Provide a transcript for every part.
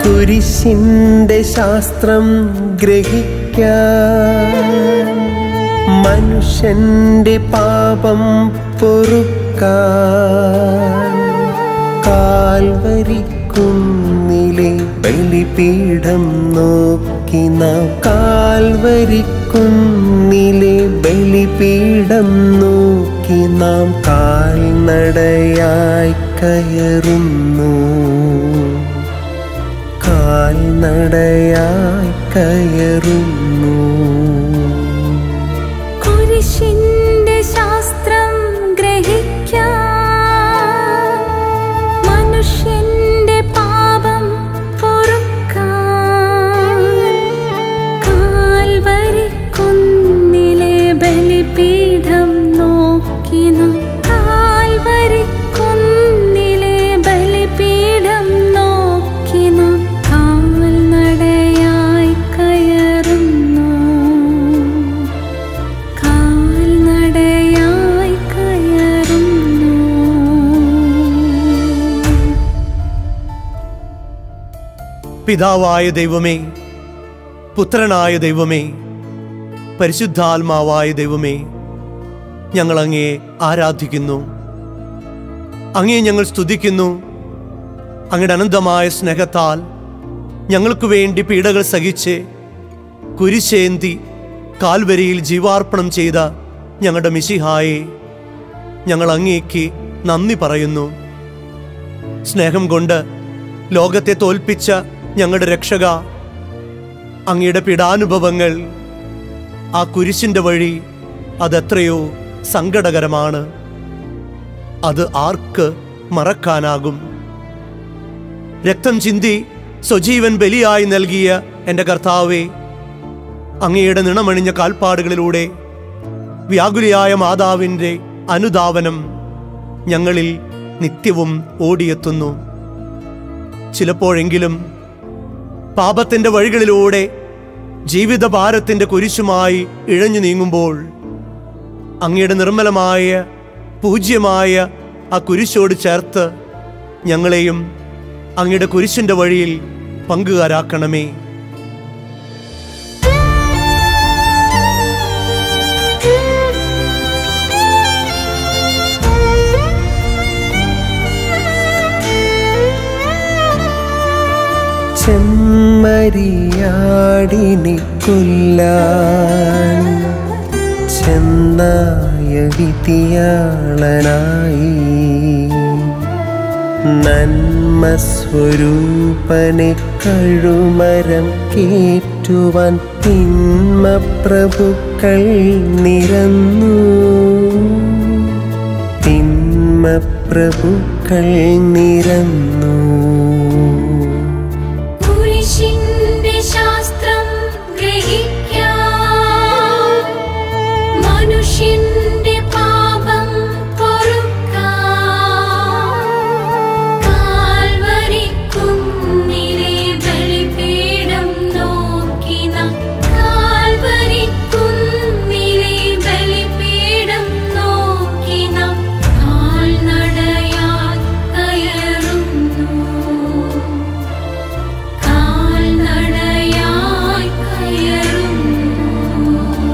കുരിശിന്റെ ശാസ്ത്രം ഗ്രഹിക്കാൻ മനുഷ്യന്റെ പാപം പൊറുക്കാൻ കാൽവരിക്കുന്നിലെ ബലിപീഠം നോക്കി നാം കാൽവരിക്കുന്നിലെ ബലിപീഠം നോക്കി നാം കാൽനടയായി കയറുന്നു കാൽനടയായി കയറുന്നു കുരിശിന്റെ ശാസ്ത്രം ഗ്രഹിക്കാൻ മനുഷ്യന്റെ പാപം പൊറുക്കാൻ കാൽവരിക്കുന്നിലെ ബലിപീഠം നോക്കി നാം കാൽവരിക്കുന്നിലെ ബലിപീഠം നോക്കി നാം കാൽനടയായി കയറുന്നു കാൽനടയായി കയറുന്നു പിതാവായ ദൈവമേ പുത്രനായ ദൈവമേ പരിശുദ്ധാത്മാവായ ദൈവമേ ഞങ്ങൾ അങ്ങയെ ആരാധിക്കുന്നു അങ്ങയെ ഞങ്ങൾ സ്തുതിക്കുന്നു അങ്ങയുടെ അനന്തമായ സ്നേഹത്താൽ ഞങ്ങൾക്ക് വേണ്ടി പീഡകൾ സഹിച്ച് കുരിശേന്തി കാൽവരിയിൽ ജീവാർപ്പണം ചെയ്ത ഞങ്ങളുടെ മിശിഹായെ ഞങ്ങൾ അങ്ങേക്ക് നന്ദി പറയുന്നു സ്നേഹം കൊണ്ട് ലോകത്തെ തോൽപ്പിച്ച ഞങ്ങളുടെ രക്ഷക അങ്ങയുടെ പീഡാനുഭവങ്ങൾ ആ കുരിശിന്റെ വഴി അതെത്രയോ സങ്കടകരമാണ് അത് ആർക്ക് മറക്കാനാകും രക്തം ചിന്തി സ്വജീവൻ ബലിയായി നൽകിയ എൻ്റെ കർത്താവെ അങ്ങയുടെ നിണമണിഞ്ഞ കാൽപ്പാടുകളിലൂടെ വ്യാകുലിയായ മാതാവിൻ്റെ അനുധാവനം ഞങ്ങളിൽ നിത്യവും ഓടിയെത്തുന്നു ചിലപ്പോഴെങ്കിലും പാപത്തിൻ്റെ വഴികളിലൂടെ ജീവിതഭാരത്തിൻ്റെ കുരിശുമായി ഇഴഞ്ഞു നീങ്ങുമ്പോൾ അങ്ങയുടെ നിർമ്മലമായ പൂജ്യമായ ആ കുരിശോട് ചേർത്ത് ഞങ്ങളെയും അങ്ങയുടെ കുരിശിൻ്റെ വഴിയിൽ പങ്കുകാരാക്കണമേ ചെമ്മരിയാടിനെ കൊല്ലാൻ ചെന്നായ വിധിയാളനായി നന്മ സ്വരൂപനെ കഴുമരം കേറ്റുവാൻ തിന്മ പ്രഭുക്കൾ നിരന്നു തിന്മ പ്രഭുക്കൾ നിരന്നു കുരിശിന്റെ ശാസ്ത്രം ഗ്രഹിക്കാൻ മനുഷ്യന്റെ പാപം പൊറുക്കാൻ കാൽവരിക്കുന്നിലെ ബലിപീഠം നോക്കി നാം കാൽവരിക്കുന്നിലെ ബലിപീഠം നോക്കി നാം കാൽനടയായി കയറുന്നു കാൽനടയായി കയറുന്നു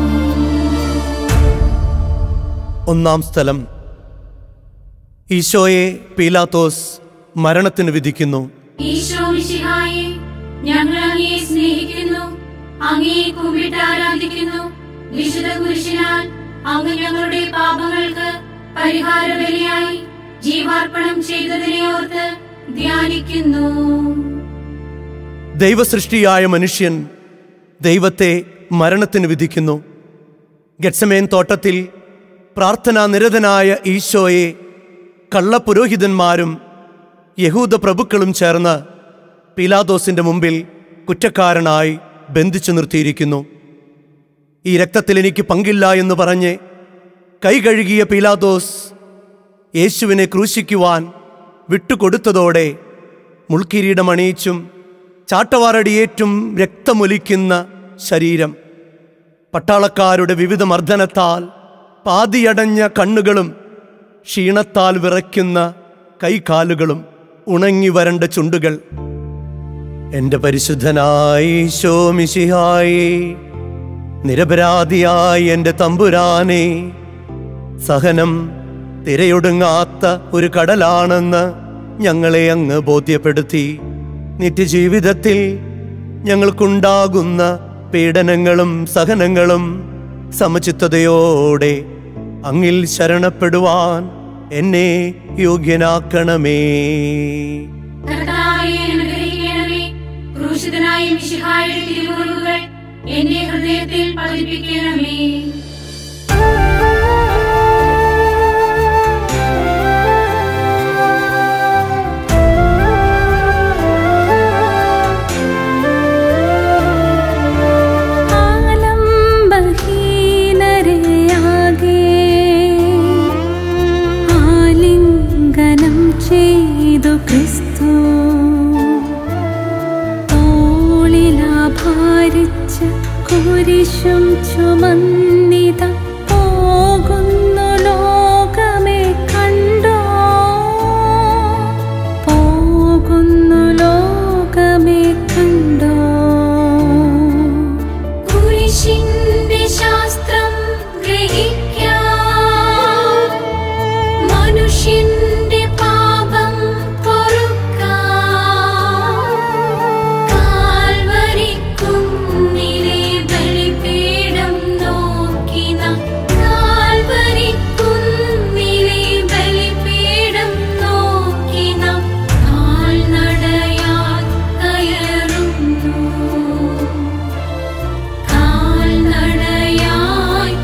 ഒന്നാം സ്ഥലം ഈശോയെ പീലാത്തോസ് മരണത്തിന് വിധിക്കുന്നു ഈശോ മിശിഹായെ ഞങ്ങൾ അങ്ങയെ സ്നേഹിക്കുന്നു അങ്ങയെ കുമ്പിട്ട് ആരാധിക്കുന്നു വിശുദ്ധ കുരിശിനാൽ അങ്ങ് ഞങ്ങളുടെ പാപങ്ങൾക്ക് പരിഹാര ബലിയായി ജീവാർപ്പണം ചെയ്തതിനെ ഓർത്ത് ധ്യാനിക്കുന്നു ദൈവസൃഷ്ടിയായ മനുഷ്യൻ ദൈവത്തെ മരണത്തിന് വിധിക്കുന്നു ഗെറ്റ്സമേൻ തോട്ടത്തിൽ പ്രാർത്ഥനാ നിരതനായ ഈശോയെ കള്ളപുരോഹിതന്മാരും യഹൂദ പ്രഭുക്കളും ചേർന്ന് പീലാദോസിന്റെ മുമ്പിൽ കുറ്റക്കാരനായി ബന്ധിച്ചു നിർത്തിയിരിക്കുന്നു ഈ രക്തത്തിൽ എനിക്ക് പങ്കില്ല എന്ന് പറഞ്ഞ് കൈ കഴുകിയ പീലാദോസ് യേശുവിനെ ക്രൂശിക്കുവാൻ വിട്ടുകൊടുത്തതോടെ മുൾക്കിരീടമണിയിച്ചും ചാട്ടവാറടിയേറ്റും രക്തമൊലിക്കുന്ന ശരീരം പട്ടാളക്കാരുടെ വിവിധ മർദ്ദനത്താൽ പാതിയടഞ്ഞ കണ്ണുകളും ക്ഷീണത്താൽ വിറയ്ക്കുന്ന കൈകാലുകളും ഉണങ്ങി വരണ്ട ചുണ്ടുകൾ എന്റെ പരിശുദ്ധനായ ഈശോ മിശിഹായി നിരപരാധിയായ എന്റെ തമ്പുരാനെ സഹനം തിരയൊടുങ്ങാത്ത ഒരു കടലാണെന്ന് ഞങ്ങളെ അങ്ങ് ബോധ്യപ്പെടുത്തി നിത്യജീവിതത്തിൽ ഞങ്ങൾക്കുണ്ടാകുന്ന പീഡനങ്ങളും സഹനങ്ങളും സമചിത്തതയോടെ അങ്ങിൽ ശരണപ്പെടുവാൻ എന്നെ യോഗ്യനാക്കണമേ കർത്താവേ അനുഗ്രഹിക്കണമേ ക്രൂശിതനായ മിശിഹായുടെ തിരുമുറിവുകൾ എന്റെ ഹൃദയത്തിൽ പതിപ്പിക്കണമേ ആലംബഹീനരെയാകെ ആലിംഗനം ചെയ്തു ക്രിസ്തു തോളിലാഭാരിച്ച കുരിശും ചുമന്നിത പോകുന്നു ലോകമേ കണ്ടോ പോകുന്നു ലോകമേ കണ്ടോ കുരിശിന്റെ ശാസ്ത്രം ഗ്രഹിക്കാം മനുഷ്യന്റെ പാപം പൊറുക്കാം കാൽവരിക്കുന്നിലെ ബലിപീഠം നോക്കി നാം കാൽവരിക്കുന്നിലെ ബലിപീഠം നോക്കി നാം കാൽനടയാൽ കയറുന്നു കാൽനടയായി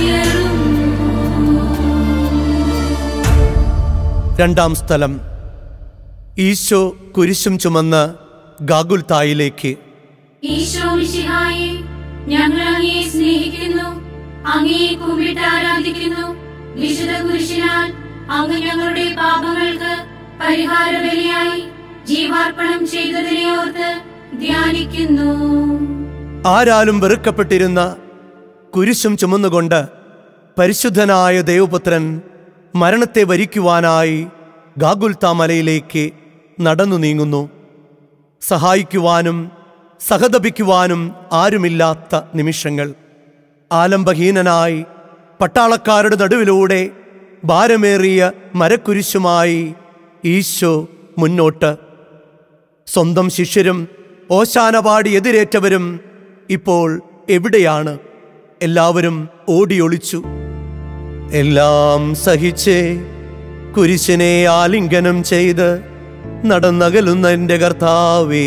കയറുന്നു രണ്ടാം സ്ഥലം ഈശോ കുരിശും ചുമന്ന് ഗാഗുൽത്തായിലേക്ക് ഈശോ മിശിഹായെ ഞങ്ങൾ അങ്ങയെ സ്നേഹിക്കുന്നു അങ്ങയെ കുമ്പിട്ട് ആരാധിക്കുന്നു വിശുദ്ധ കുരിശിനാൽ അങ്ങ് ഞങ്ങളുടെ പാപങ്ങൾക്ക് പരിഹാര ബലിയായി ജീവാർപ്പണം ചെയ്തതിനെ ഓർത്ത് ധ്യാനിക്കുന്നു ആരാലും വെറുക്കപ്പെട്ടിരുന്ന കുരിശും ചുമന്നുകൊണ്ട് പരിശുദ്ധനായ ദേവപുത്രൻ മരണത്തെ വരിക്കുവാനായി ഗാഗുൽത്ത മലയിലേക്ക് നടന്നു നീങ്ങുന്നു സഹായിക്കുവാനും സഹതപിക്കുവാനും ആരുമില്ലാത്ത നിമിഷങ്ങൾ ആലംബഹീനനായി പട്ടാളക്കാരുടെ നടുവിലൂടെ ഭാരമേറിയ മരക്കുരിശുമായി ഈശോ മുന്നോട്ട് സ്വന്തം ശിഷ്യരും ഓശാന പാടി എതിരേറ്റവരും ഇപ്പോൾ എവിടെയാണ് എല്ലാവരും ഓടിയൊളിച്ചു എല്ലാം സഹിച്ച് കുരിശിനെ ആലിംഗനം ചെയ്ത് നടന്നകലുന്ന എൻ്റെ കർത്താവേ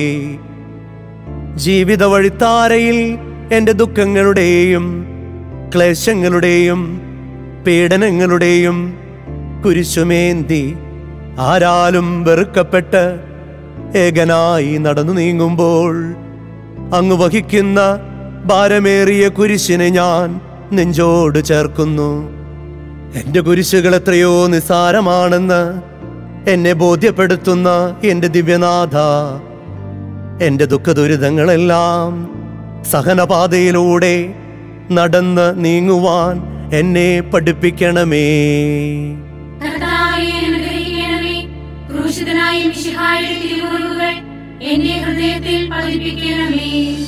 ജീവിത വഴിത്താരയിൽ എൻ്റെ ദുഃഖങ്ങളുടെയും ക്ലേശങ്ങളുടെയും പീഡനങ്ങളുടെയും കുരിശുമേന്തി ആരാലും വെറുക്കപ്പെട്ട് ഏകനായി നടന്നു നീങ്ങുമ്പോൾ അങ്ങ് വഹിക്കുന്ന ഭാരമേറിയ കുരിശിനെ ഞാൻ നെഞ്ചോട് ചേർക്കുന്നു എന്റെ കുരിശുകൾ എത്രയോ നിസ്സാരമാണെന്ന് എന്നെ ബോധ്യപ്പെടുത്തുന്ന എന്റെ ദിവ്യനാഥ എന്റെ ദുഃഖദുരിതങ്ങളെല്ലാം സഹനപാതയിലൂടെ നടന്ന് നീങ്ങുവാൻ എന്നെ പഠിപ്പിക്കണമേ കർത്താവേ അനുഗ്രഹിക്കണമേ ക്രൂശിതനായ മിശിഹായുടെ തിരുമുറിവുകൾ എന്റെ ഹൃദയത്തിൽ പതിപ്പിക്കണമേ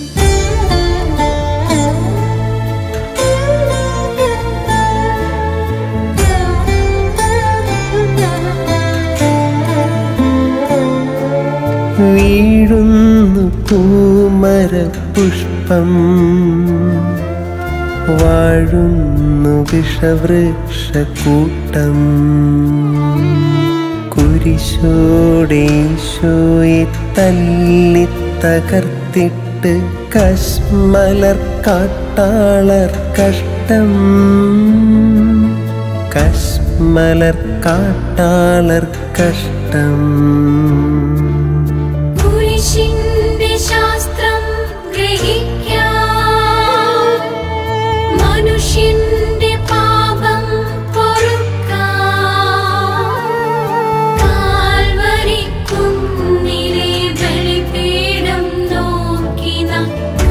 വീഴുന്നു പൂമര പുഷ്പം വാഴുന്നു വിഷവൃക്ഷക്കൂട്ടം കുരിശോടെ ഈശോയെ തല്ലി തകർത്തിട്ട് കശ്മലർ കാട്ടാളർ കഷ്ടം കശ്മലർ കാട്ടാളർ കഷ്ടം കുരിശിന്റെ ശാസ്ത്രം ഗ്രഹിക്കാം മനുഷ്യന്റെ പാപം പൊറുക്കാം കാൽവരിക്കുന്നിലെ ബലിപീഠം നോക്കി നാം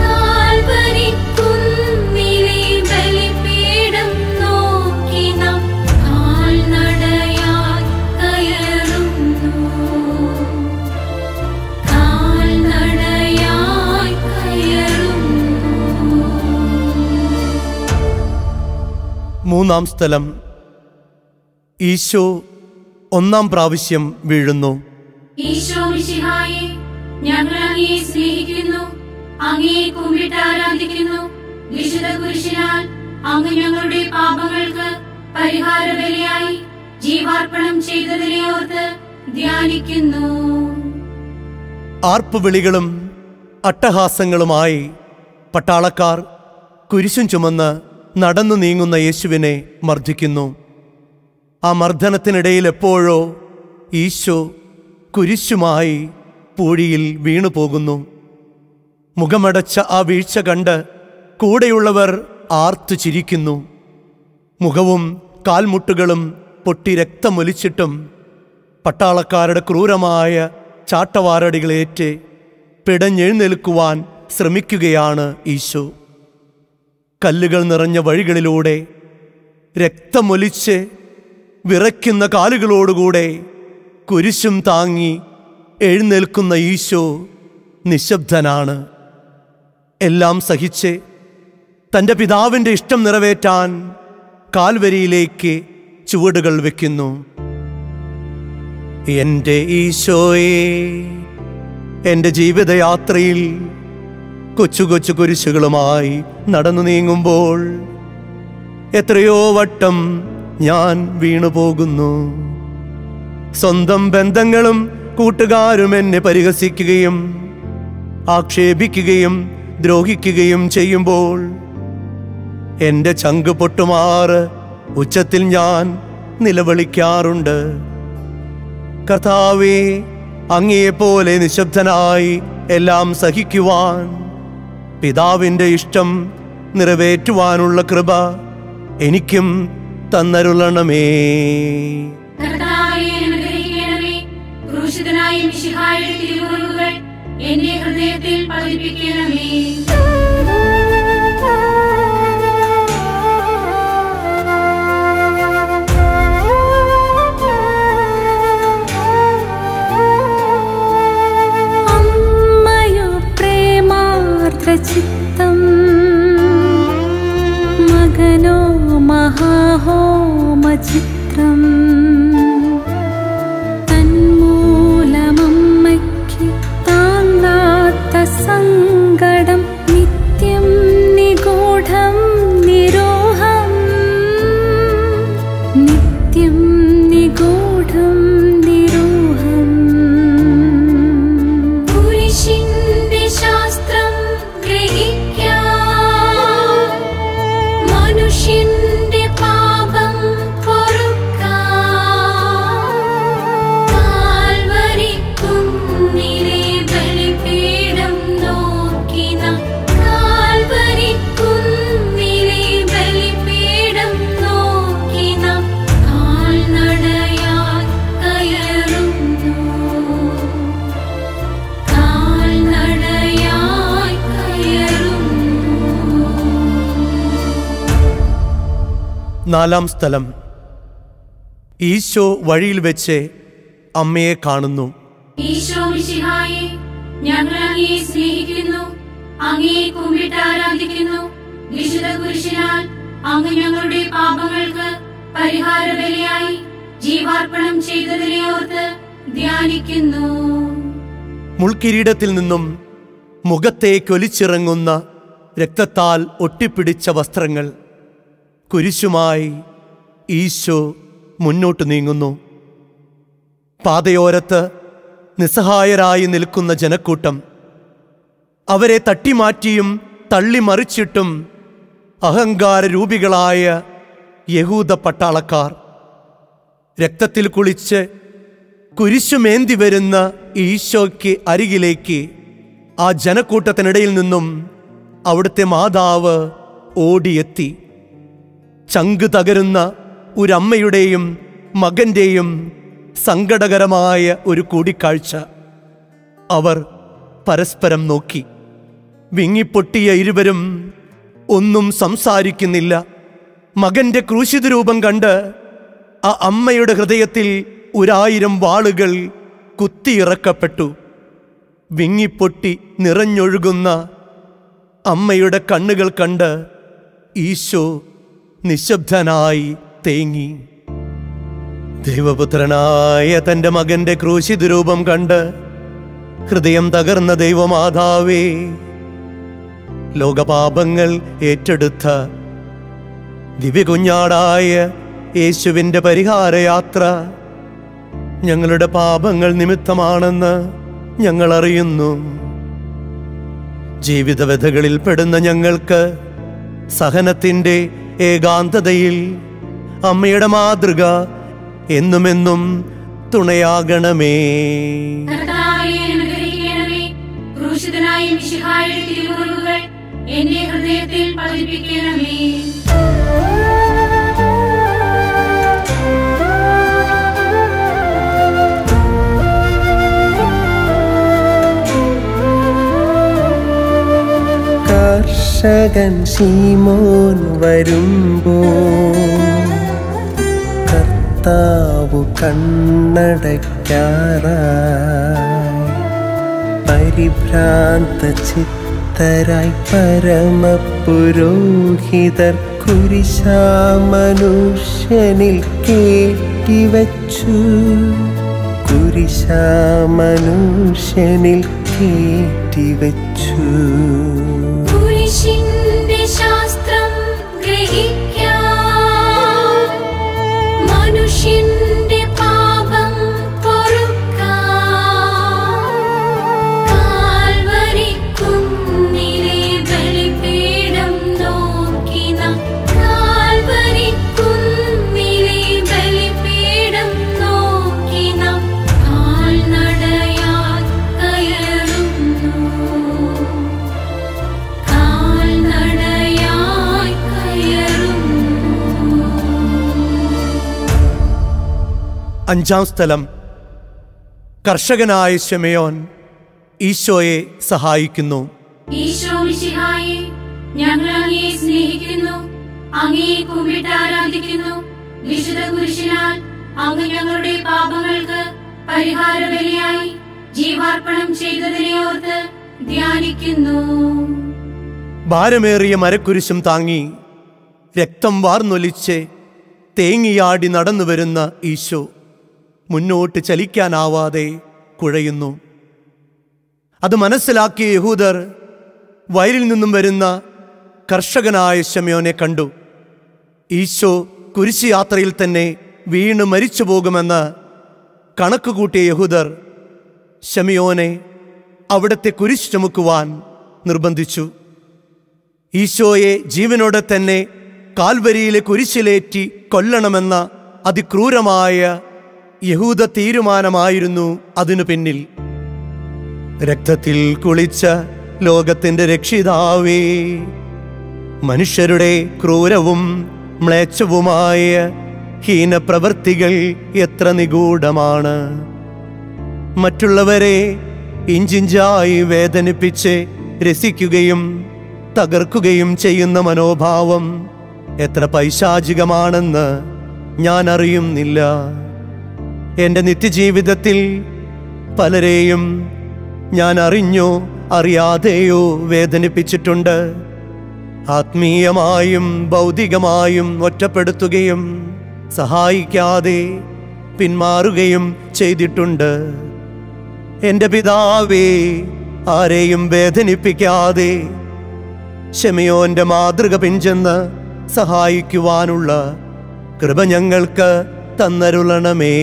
കാൽവരിക്കുന്നിലെ ബലിപീഠം നോക്കി നാം കാൽനടയായി കയറുന്നു മൂന്നാം സ്ഥലം ഈശോ ഒന്നാം പ്രാവശ്യം വീഴുന്നു ഈശോ മിശിഹായെ ഞങ്ങൾ അങ്ങയെ സ്നേഹിക്കുന്നു അങ്ങയെ കുമ്പിട്ട് ആരാധിക്കുന്നു വിശുദ്ധ കുരിശിനാൽ അങ്ങ് ഞങ്ങളുടെ പാപങ്ങൾക്ക് പരിഹാര ബലിയായി ജീവാർപ്പണം ചെയ്തതിനെ ഓർത്ത് ധ്യാനിക്കുന്നു ആർപ്പുവിളികളും അട്ടഹാസങ്ങളുമായി പട്ടാളക്കാർ കുരിശും ചുമന്ന് നടന്നു നീങ്ങുന്ന യേശുവിനെ മർദ്ദിക്കുന്നു ആ മർദ്ദനത്തിനിടയിൽ എപ്പോഴോ ഈശോ കുരിശുമായി പൂഴിയിൽ വീണു പോകുന്നു മുഖമടച്ച ആ വീഴ്ച കണ്ട് കൂടെയുള്ളവർ ആർത്തു ചിരിക്കുന്നു മുഖവും കാൽമുട്ടുകളും പൊട്ടി രക്തമൊലിച്ചിട്ടും പട്ടാളക്കാരുടെ ക്രൂരമായ ചാട്ടവാറടികളേറ്റ് പിടഞ്ഞെഴുന്നേൽക്കുവാൻ ശ്രമിക്കുകയാണ് ഈശോ കല്ലുകൾ നിറഞ്ഞ വഴികളിലൂടെ രക്തമൊലിച്ച് വിറയ്ക്കുന്ന കാലുകളോടുകൂടെ കുരിശും താങ്ങി എഴുന്നേൽക്കുന്ന ഈശോ നിശബ്ദനാണ് എല്ലാം സഹിച്ച് തൻ്റെ പിതാവിൻ്റെ ഇഷ്ടം നിറവേറ്റാൻ കാൽവരിയിലേക്ക് ചുവടുകൾ വയ്ക്കുന്നു എൻ്റെ ഈശോയെ എൻ്റെ ജീവിതയാത്രയിൽ കൊച്ചു കൊച്ചു കുരിശുകളുമായി നടന്നു നീങ്ങുമ്പോൾ എത്രയോ വട്ടം ഞാൻ വീണുപോകുന്നു സ്വന്തം ബന്ധങ്ങളും കൂട്ടുകാരും എന്നെ പരിഹസിക്കുകയും ആക്ഷേപിക്കുകയും ദ്രോഹിക്കുകയും ചെയ്യുമ്പോൾ എൻ്റെ ചങ്ക് പൊട്ടുമാറ് ഉച്ചത്തിൽ ഞാൻ നിലവിളിക്കാറുണ്ട് കർത്താവേ അങ്ങയെപ്പോലെ നിശബ്ദനായി എല്ലാം സഹിക്കുവാൻ പിതാവിൻ്റെ ഇഷ്ടം നിറവേറ്റുവാനുള്ള കൃപ എനിക്കും തന്നരുളണമേ കർത്താവെ അനുഗ്രഹിക്കണമേ ക്രൂശിതനായ മിശിഹായുടെ തിരുമുറിവുകൾ എന്റെ ഹൃദയത്തിൽ പതിപ്പിക്കണമേ അമ്മയോ പ്രേമാർദ്രചിത്തം മകനോ മഹാഹോമചിത്രം തന്മൂലമമ്മയ്ക്ക് താങ്ങാത്ത സങ്കടം നിത്യം നിഗൂഢം നിരോഹം നിത്യം നിഗൂഢം നിരോഹം കുരിശിന്റെ ശാസ്ത്രം ഗ്രഹിക്കാൻ മനുഷ്യന്റെ പാപം പൊറുക്കാൻ കാൽവരിക്കുന്നിലെ ബലിപീഠം നോക്കി നാം കാൽവരിക്കുന്നിലെ ബലിപീഠം നോക്കി നാം കാൽനടയായി കയറുന്നു കാൽനടയായി കയറുന്നു നാലാം സ്ഥലം ഈശോ വഴിയിൽ വെച്ച് അമ്മയെ കാണുന്നു ഈശോ മിശിഹായെ ഞങ്ങൾ അങ്ങയെ സ്നേഹിക്കുന്നു അങ്ങയെ കുമ്പിട്ട് ആരാധിക്കുന്നു വിശുദ്ധ കുരിശിനാൽ അങ്ങ് ഞങ്ങളുടെ പാപങ്ങൾക്ക് പരിഹാര ബലിയായി ജീവാർപ്പണം ചെയ്തതിനെ ഓർത്ത് ധ്യാനിക്കുന്നു മുൾക്കിരീടത്തിൽ നിന്നും മുഖത്തേക്കൊലിച്ചിറങ്ങുന്ന രക്തത്താൽ ഒട്ടിപ്പിടിച്ച വസ്ത്രങ്ങൾ കുരിശുമായി ഈശോ മുന്നോട്ട് നീങ്ങുന്നു പാതയോരത്ത് നിസ്സഹായരായി നിൽക്കുന്ന ജനക്കൂട്ടം അവരെ തട്ടിമാറ്റിയും തള്ളിമറിച്ചിട്ടും അഹങ്കാര രൂപികളായ യഹൂദ പട്ടാളക്കാർ രക്തത്തിൽ കുളിച്ച് കുരിശുമേന്തി വരുന്ന ഈശോയ്ക്ക് അരികിലേക്ക് ആ ജനക്കൂട്ടത്തിനിടയിൽ നിന്നും അവിടുത്തെ മാതാവ് ഓടിയെത്തി ചങ്ക് തകരുന്ന ഒരമ്മയുടെയും മകന്റെയും സങ്കടകരമായ ഒരു കൂടിക്കാഴ്ച അവർ പരസ്പരം നോക്കി വിങ്ങിപ്പൊട്ടിയ ഇരുവരും ഒന്നും സംസാരിക്കുന്നില്ല മകന്റെ ക്രൂശിത രൂപം കണ്ട് ആ അമ്മയുടെ ഹൃദയത്തിൽ ഒരായിരം വാളുകൾ കുത്തിയിറക്കപ്പെട്ടു വിങ്ങിപ്പൊട്ടി നിറഞ്ഞൊഴുകുന്ന അമ്മയുടെ കണ്ണുകൾ കണ്ട് ഈശോ നിശബ്ദനായി തേങ്ങി ദൈവപുത്രനായ തന്റെ മകന്റെ ക്രൂശിത രൂപം കണ്ട് ഹൃദയം തകർന്ന ദൈവമാതാവേ ലോകപാപങ്ങൾ ഏറ്റെടുത്ത ദിവ്യകുഞ്ഞാടായ യേശുവിന്റെ പരിഹാരയാത്ര ഞങ്ങളുടെ പാപങ്ങൾ നിമിത്തമാണെന്ന് ഞങ്ങൾ അറിയുന്നു ജീവിതവ്യഥകളിൽ പെടുന്ന ഞങ്ങൾക്ക് സഹനത്തിന്റെ ഏകാന്തതയിൽ അമ്മയുടെ മാതൃക എന്നുമെന്നും തുണയാകണമേ കർത്താവേ അനുഗ്രഹിക്കണമേ ക്രൂശിതനായ മിശിഹായുടെ തിരുമുറിവുകൾ എന്റെ ഹൃദയത്തിൽ പതിപ്പിക്കണമേ കർഷകൻ ശീമോൻ വരുമ്പോ കർത്താവു കണ്ണടയ്ക്കാറായി പരിഭ്രാന്ത ചിത്തരായി പരമപുരോഹിതർ കുരിശാമനുഷ്യനിൽ കേട്ടിവച്ചു കുരിശാമനുഷ്യനിൽ കേട്ടിവച്ചു കുരിശിന്റെ ശാസ്ത്രം ഗ്രഹിക്കാൻ മനുഷ്യന്റെ പാപം പൊറുക്കാൻ കാൽവരിക്കുന്നിലെ ബലിപീഠം നോക്കി നാം കാൽവരിക്കുന്നിലെ ബലിപീഠം നോക്കി നാം കാൽനടയായി കയറുന്നു കാൽനടയായി കയറുന്നു അഞ്ചാം സ്ഥലം കർഷകനായ ശമയോൻ ഈശോയെ സഹായിക്കുന്നു ഈശോ മിശിഹായെ ഞങ്ങൾ അങ്ങയെ സ്നേഹിക്കുന്നു അങ്ങയെ കുമ്പിട്ട് ആരാധിക്കുന്നു വിശുദ്ധ കുരിശിനാൽ അങ്ങ് ഞങ്ങളുടെ പാപങ്ങൾക്ക് പരിഹാര ബലിയായി ജീവാർപ്പണം ചെയ്തതിനെ ഓർത്ത് ധ്യാനിക്കുന്നു ഭാരമേറിയ മരക്കുരിശും താങ്ങി രക്തം വാർന്നൊലിച്ച് തേങ്ങിയാടി നടന്നു വരുന്ന ഈശോ മുന്നോട്ട് ചലിക്കാനാവാതെ കുഴയുന്നു അത് മനസ്സിലാക്കിയ യഹൂദർ വയലിൽ നിന്നും വരുന്ന കർഷകനായ ശമയോനെ കണ്ടു ഈശോ കുരിശ് യാത്രയിൽ തന്നെ വീണ് മരിച്ചു പോകുമെന്ന് കണക്കുകൂട്ടിയ യഹൂദർ ശമിയോനെ അവിടത്തെ കുരിശ് ചുമക്കുവാൻ നിർബന്ധിച്ചു ഈശോയെ ജീവനോടെ തന്നെ കാൽവരിയിലെ കുരിശിലേറ്റി കൊല്ലണമെന്ന അതിക്രൂരമായ യഹൂദ തീരുമാനമായിരുന്നു അതിനു പിന്നിൽ രക്തത്തിൽ കുളിച്ച ലോകത്തിന്റെ രക്ഷിതാവേ മനുഷ്യരുടെ ക്രൂരവും മ്ലേച്ഛവുമായ ഹീനപ്രവൃത്തികൾ എത്ര നിഗൂഢമാണ് മറ്റുള്ളവരെ ഇഞ്ചിഞ്ചായി വേദനിപ്പിച്ച് രസിക്കുകയും തകർക്കുകയും ചെയ്യുന്ന മനോഭാവം എത്ര പൈശാചികമാണെന്ന് ഞാൻ അറിയുന്നില്ല എൻ്റെ നിത്യജീവിതത്തിൽ പലരെയും ഞാൻ അറിഞ്ഞോ അറിയാതെയോ വേദനിപ്പിച്ചിട്ടുണ്ട് ആത്മീയമായും ഭൗതികമായും ഒറ്റപ്പെടുത്തുകയും സഹായിക്കാതെ പിന്മാറുകയും ചെയ്തിട്ടുണ്ട് എൻ്റെ പിതാവേ ആരെയും വേദനിപ്പിക്കാതെ ക്ഷമയോന്റെ മാതൃക പിഞ്ചെന്ന് സഹായിക്കുവാനുള്ള കൃപ ഞങ്ങൾക്ക് തന്നരുളണമേ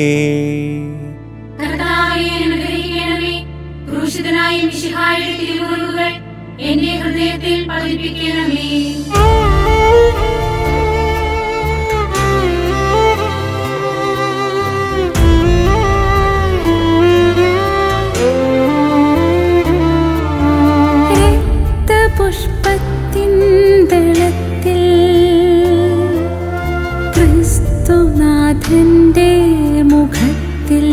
കർത്താവെ അനുഗ്രഹിക്കണമേ ക്രൂശിതനായ മിശിഹായുടെ തിരുമുറിവുകൾ എന്റെ ഹൃദയത്തിൽ പതിപ്പിക്കണമേ രക്തപുഷ്പത്തിൻ ദളത്തിൽ ക്രിസ്തുനാഥന്റെ മുഖത്തിൽ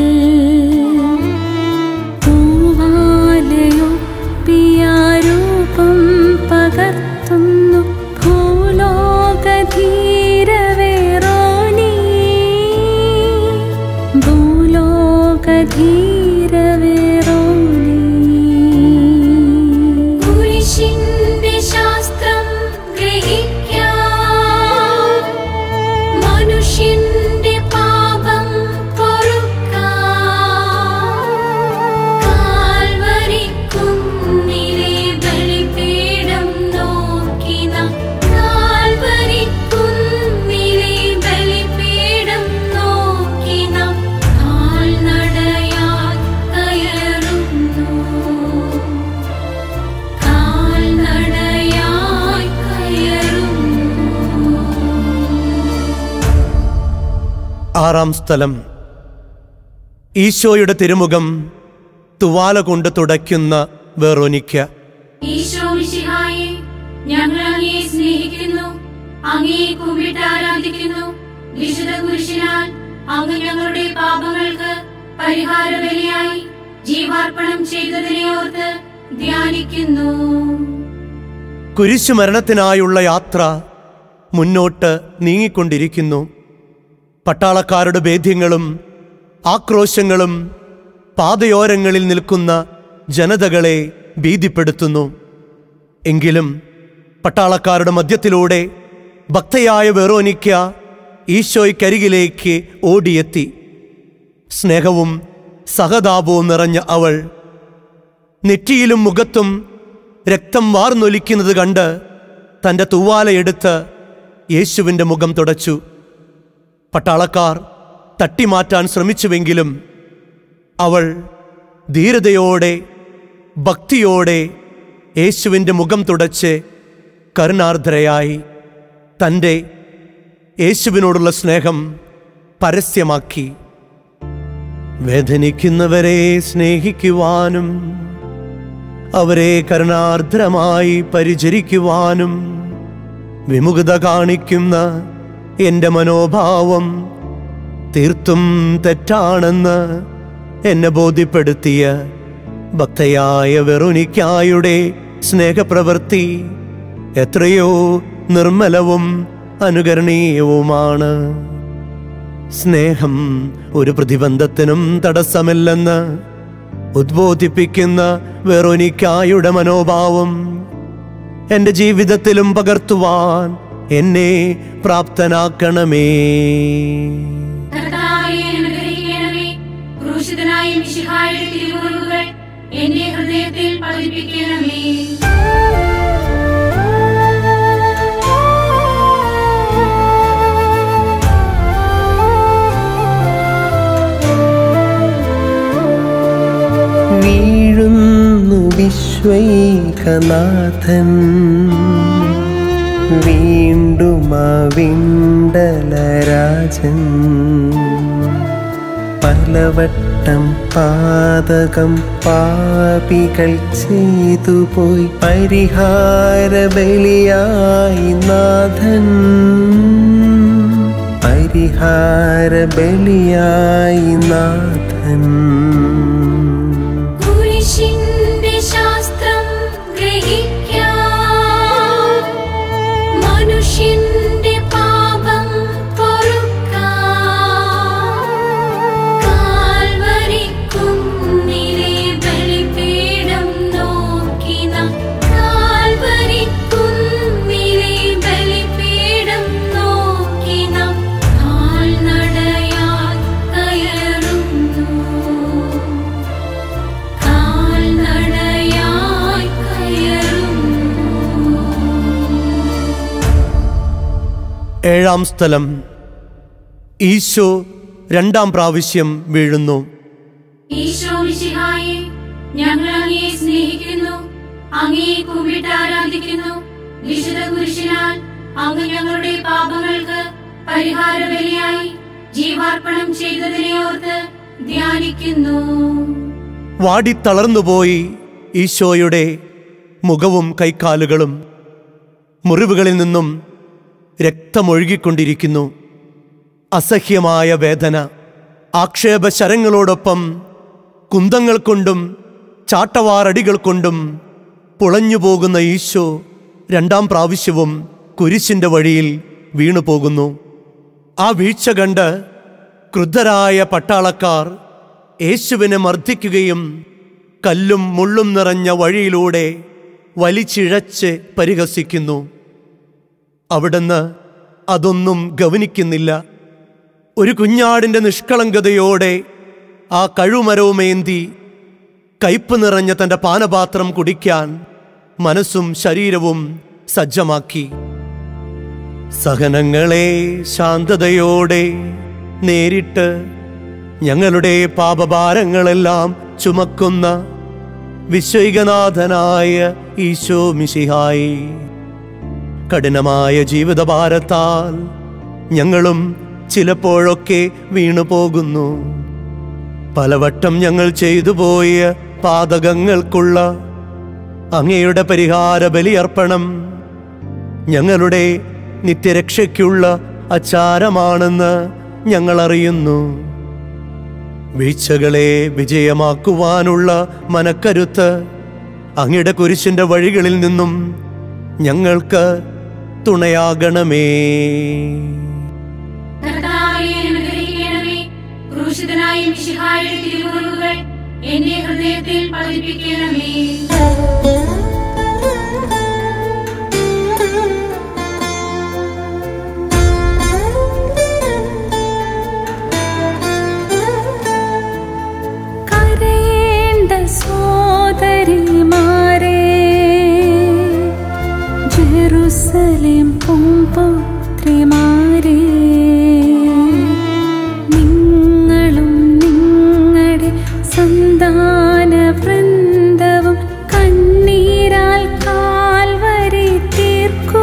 പൂവാലയൊപ്പിയ രൂപം പകർത്തുന്നു ഭൂവാസികൾ ആറാം സ്ഥലം ഈശോയുടെ തിരുമുഖം തുവാല കൊണ്ട് തുടയ്ക്കുന്ന വെറോനിക്ക ഈശോ മിശിഹായെ ഞങ്ങൾ അങ്ങയെ സ്നേഹിക്കുന്നു അങ്ങയെ കുമ്പിട്ട് ആരാധിക്കുന്നു വിശുദ്ധ കുരിശിനാൽ അങ്ങ് ഞങ്ങളുടെ പാപങ്ങൾക്ക് പരിഹാര ബലിയായി ജീവാർപ്പണം ചെയ്തതിനെ ഓർത്ത് ധ്യാനിക്കുന്നു കുരിശുമരണത്തിനായുള്ള യാത്ര മുന്നോട്ട് നീങ്ങിക്കൊണ്ടിരിക്കുന്നു പട്ടാളക്കാരുടെ ഭേദ്യങ്ങളും ആക്രോശങ്ങളും പാതയോരങ്ങളിൽ നിൽക്കുന്ന ജനതകളെ ഭീതിപ്പെടുത്തുന്നു എങ്കിലും പട്ടാളക്കാരുടെ മധ്യത്തിലൂടെ ഭക്തയായ വെറോനിക്ക ഈശോയ്ക്കരികിലേക്ക് ഓടിയെത്തി സ്നേഹവും സഹതാപവും നിറഞ്ഞ അവൾ നെറ്റിയിലും മുഖത്തും രക്തം വാർന്നൊലിക്കുന്നത് കണ്ട് തൻ്റെ തൂവാലയെടുത്ത് യേശുവിൻ്റെ മുഖം തുടച്ചു പട്ടാളക്കാർ തട്ടിമാറ്റാൻ ശ്രമിച്ചുവെങ്കിലും അവൾ ധീരതയോടെ ഭക്തിയോടെ യേശുവിൻ്റെ മുഖം തുടച്ച് കരുണാർദ്രയായി തൻ്റെ യേശുവിനോടുള്ള സ്നേഹം പരസ്യമാക്കി വേദനിക്കുന്നവരെ സ്നേഹിക്കുവാനും അവരെ കരുണാർദ്രമായി പരിചരിക്കുവാനും വിമുഖത കാണിക്കുന്ന എൻ്റെ മനോഭാവം തീർത്തും തെറ്റാണെന്ന് എന്നെ ബോധ്യപ്പെടുത്തിയ ഭക്തയായ വെറുനിക്കായുടെ സ്നേഹപ്രവൃത്തി എത്രയോ നിർമ്മലവും അനുകരണീയവുമാണ് സ്നേഹം ഒരു പ്രതിബന്ധത്തിനും തടസ്സമില്ലെന്ന് ഉദ്ബോധിപ്പിക്കുന്ന വെറോനിക്കായുടെ മനോഭാവം എൻ്റെ ജീവിതത്തിലും പകർത്തുവാൻ എന്നെ പ്രാപ്തനാക്കണമേ കർത്താവെ അനുഗ്രഹിക്കണമേ ക്രൂശിതനായ മിശിഹായുടെ തിരുമുറിവുകൾ എന്റെ ഹൃദയത്തിൽ പതിപ്പിക്കണമേ വീഴുന്നു വിശ്വൈകനാഥൻ വീണ്ടും വിണ്ടലരാജൻ പലവട്ടം പാതകം പാപികൾ ചെയ്തു പോയി പരിഹാര ബലിയായി നാഥൻ പരിഹാര ബലിയായി നാഥൻ കുരിശിന്റെ ശാസ്ത്രം ഗ്രഹിക്കാൻ മനുഷ്യന്റെ പാപം പൊറുക്കാൻ കാൽവരിക്കുന്നിലെ ബലിപീഠം നോക്കി നാം കാൽവരിക്കുന്നിലെ ബലിപീഠം നോക്കി നാം കാൽനടയാൽ കയറുന്നു കാൽനടയായി കയറുന്നു ഏഴാം സ്ഥലം ഈശോ രണ്ടാം പ്രാവശ്യം വീഴുന്നു ഈശോ മിശിഹായെ ഞങ്ങൾ അങ്ങയെ സ്നേഹിക്കുന്നു അങ്ങയെ കുമ്പിട്ട് ആരാധിക്കുന്നു വിശുദ്ധ കുരിശിനാൽ അങ്ങ് ഞങ്ങളുടെ പാപങ്ങൾക്ക് പരിഹാര ബലിയായി ജീവാർപ്പണം ചെയ്തതിനെ ഓർത്ത് ധ്യാനിക്കുന്നു വാടിത്തളർന്നുപോയി ഈശോയുടെ മുഖവും കൈക്കാലുകളും മുറിവുകളിൽ നിന്നും രക്തമൊഴുകിക്കൊണ്ടിരിക്കുന്നു അസഹ്യമായ വേദന ആക്ഷേപശരങ്ങളോടൊപ്പം കുന്തങ്ങൾ കൊണ്ടും ചാട്ടവാറടികൾ കൊണ്ടും പുളഞ്ഞുപോകുന്ന ഈശോ രണ്ടാം പ്രാവശ്യവും കുരിശിന്റെ വഴിയിൽ വീണുപോകുന്നു ആ വീഴ്ച കണ്ട് ക്രുദ്ധരായ പട്ടാളക്കാർ യേശുവിനെ മർദ്ദിക്കുകയും കല്ലും മുള്ളും നിറഞ്ഞ വഴിയിലൂടെ വലിച്ചിഴച്ച് പരിഹസിക്കുന്നു അവിടുന്ന് അതൊന്നും ഗവനിക്കുന്നില്ല ഒരു കുഞ്ഞാടിൻ്റെ നിഷ്കളങ്കതയോടെ ആ കഴുമരവുമേന്തി കയ്പ് നിറഞ്ഞ തൻ്റെ പാനപാത്രം കുടിക്കാൻ മനസ്സും ശരീരവും സജ്ജമാക്കി സഹനങ്ങളെ ശാന്തതയോടെ നേരിട്ട് ഞങ്ങളുടെ പാപഭാരങ്ങളെല്ലാം ചുമക്കുന്ന വിശ്വൈകനാഥനായ ഈശോ മിശിഹായി കഠിനമായ ജീവിതഭാരത്താൽ ഞങ്ങളും ചിലപ്പോഴൊക്കെ വീണു പോകുന്നു പലവട്ടം ഞങ്ങൾ ചെയ്തു പോയ പാതകങ്ങൾക്കുള്ള അങ്ങയുടെ പരിഹാര ബലിയർപ്പണം ഞങ്ങളുടെ നിത്യരക്ഷയ്ക്കുള്ള അച്ചാരമാണെന്ന് ഞങ്ങൾ അറിയുന്നു വീഴ്ചകളെ വിജയമാക്കുവാനുള്ള മനക്കരുത്ത് അങ്ങയുടെ കുരിശിന്റെ വഴികളിൽ നിന്നും ഞങ്ങൾക്ക് തുണയാകണമേ കർത്താവേ അനുഗ്രഹിക്കണമേ ക്രൂശിതനായ മിശിഹായുടെ തിരുമുറിവുകൾ എന്റെ ഹൃദയത്തിൽ പതിപ്പിക്കണമേ കരയേണ്ട സോദരിമാരെ ജെറുസലേം പൂമ്പുത്രിമാരെ നിങ്ങളും നിങ്ങളുടെ സന്താന വൃന്ദവും കണ്ണീരാൽ കാൽവരി തീർക്കൂ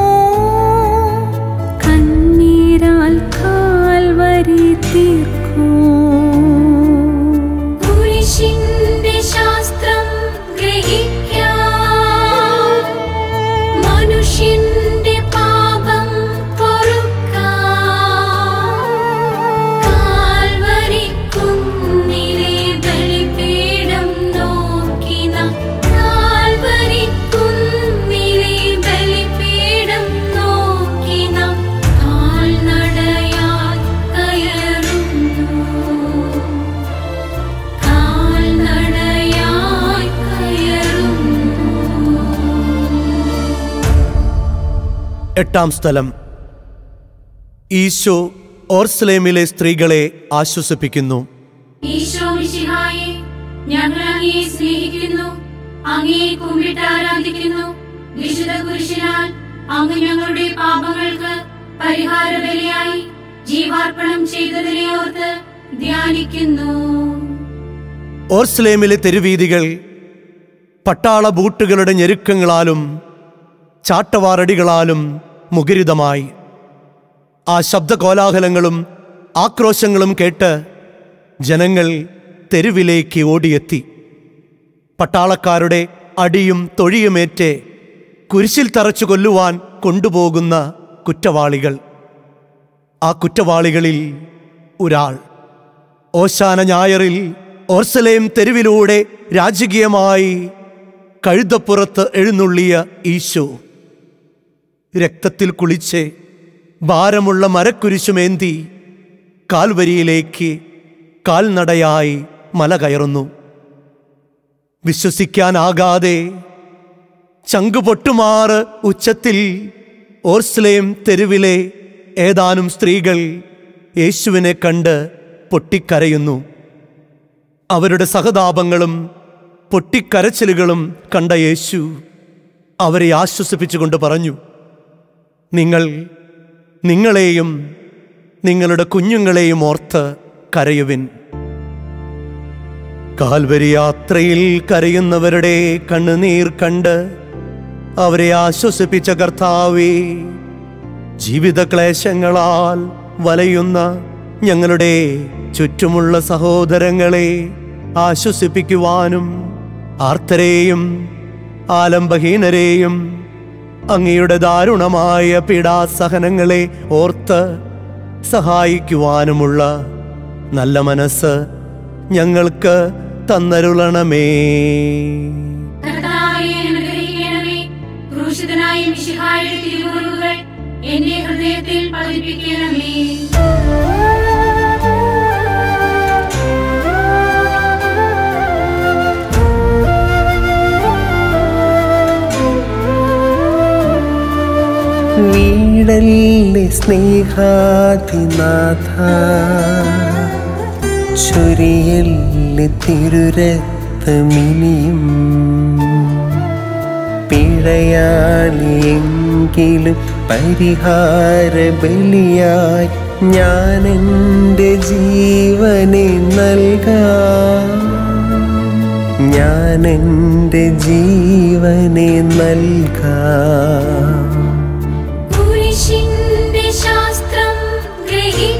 കണ്ണീരാൽ കാൽവരി തീർക്കൂ കുരിശിന്റെ ശാസ്ത്രം ഗ്രഹിക്കാം മനുഷ്യന്റെ പാപം പൊറുക്കാം കാൽവരിക്കുന്നിലെ ബലിപീഠം നോക്കി നാം കാൽവരിക്കുന്നിലെ ബലിപീഠം നോക്കി നാം കാൽനടയായി കയറുന്നു കാൽനടയായി കയറുന്നു എട്ടാം സ്ഥലം ഈശോ ഓർസ്ലേമിലെ സ്ത്രീകളെ ആശ്വസിപ്പിക്കുന്നു ഈശോ മിശിഹായെ ഞങ്ങൾ അങ്ങയെ സ്നേഹിക്കുന്നു അങ്ങയെ കുമ്പിട്ട് ആരാധിക്കുന്നു വിശുദ്ധ കുരിശിനാൽ അങ്ങ് ഞങ്ങളുടെ പാപങ്ങൾക്ക് പരിഹാര ബലിയായി ജീവാർപ്പണം ചെയ്തതിനെ ഓർത്ത് ധ്യാനിക്കുന്നു ഓർസ്ലേമിലെ തെരുവീതികൾ പട്ടാള ബൂട്ടുകളുടെ ഞെരുക്കങ്ങളാലും ചാട്ടവാറടികളാലും മുഖരിതമായി ആ ശബ്ദകോലാഹലങ്ങളും ആക്രോശങ്ങളും കേട്ട് ജനങ്ങൾ തെരുവിലേക്ക് ഓടിയെത്തി പട്ടാളക്കാരുടെ അടിയും തൊഴിയുമേറ്റ് കുരിശിൽ തറച്ചു കൊല്ലുവാൻ കൊണ്ടുപോകുന്ന കുറ്റവാളികൾ ആ കുറ്റവാളികളിൽ ഒരാൾ ഓശാന ഞായറിൽ ഓർസലേം തെരുവിലൂടെ രാജകീയമായി കഴുതപ്പുറത്ത് എഴുന്നള്ളിയ ഈശോ രക്തത്തിൽ കുളിച്ച് ഭാരമുള്ള മരക്കുരിശുമേന്തി കാൽവരിയിലേക്ക് കാൽനടയായി മല കയറുന്നു വിശ്വസിക്കാനാകാതെ ചങ്കുപൊട്ടുമാറ് ഉച്ചത്തിൽ ഓർസ്ലേം തെരുവിലെ ഏതാനും സ്ത്രീകൾ യേശുവിനെ കണ്ട് പൊട്ടിക്കരയുന്നു അവരുടെ സഹതാപങ്ങളും പൊട്ടിക്കരച്ചിലുകളും കണ്ട യേശു അവരെ ആശ്വസിപ്പിച്ചുകൊണ്ട് പറഞ്ഞു നിങ്ങൾ നിങ്ങളെയും നിങ്ങളുടെ കുഞ്ഞുങ്ങളെയും ഓർത്ത് കരയുവിൻ കാൽവരി യാത്രയിൽ കരയുന്നവരുടെ കണ്ണുനീർ കണ്ട് അവരെ ആശ്വസിപ്പിച്ച കർത്താവേ ജീവിത ക്ലേശങ്ങളാൽ വലയുന്ന ഞങ്ങളുടെ ചുറ്റുമുള്ള സഹോദരങ്ങളെ ആശ്വസിപ്പിക്കുവാനും ആർത്തരെയും ആലംബഹീനരെയും അങ്ങയുടെ ദാരുണമായ പീഡാസഹനങ്ങളെ ഓർത്ത് സഹായിക്കുവാനുമുള്ള നല്ല മനസ്സ് ഞങ്ങൾക്ക് തന്നരുളണമേ കർത്താവേ അനുഗ്രഹിക്കണമേ ക്രൂശിതനായ മിശിഹായുടെ തിരുമുറിവുകൾ എന്റെ ഹൃദയത്തിൽ പതിപ്പിക്കണമേ വീടല്ലേ സ്നേഹാതിനാഥ ചൊരിയല്ലേ തിരുരക്തമിനിയും പിഴയാളിയെങ്കിലും പരിഹാര ബലിയായി ഞാൻ എൻ്റെ ജീവനെ നൽകാം ഞാൻ എൻ്റെ ജീവനെ നൽകാം കുരിശിന്റെ ശാസ്ത്രം ഗ്രഹിക്കാം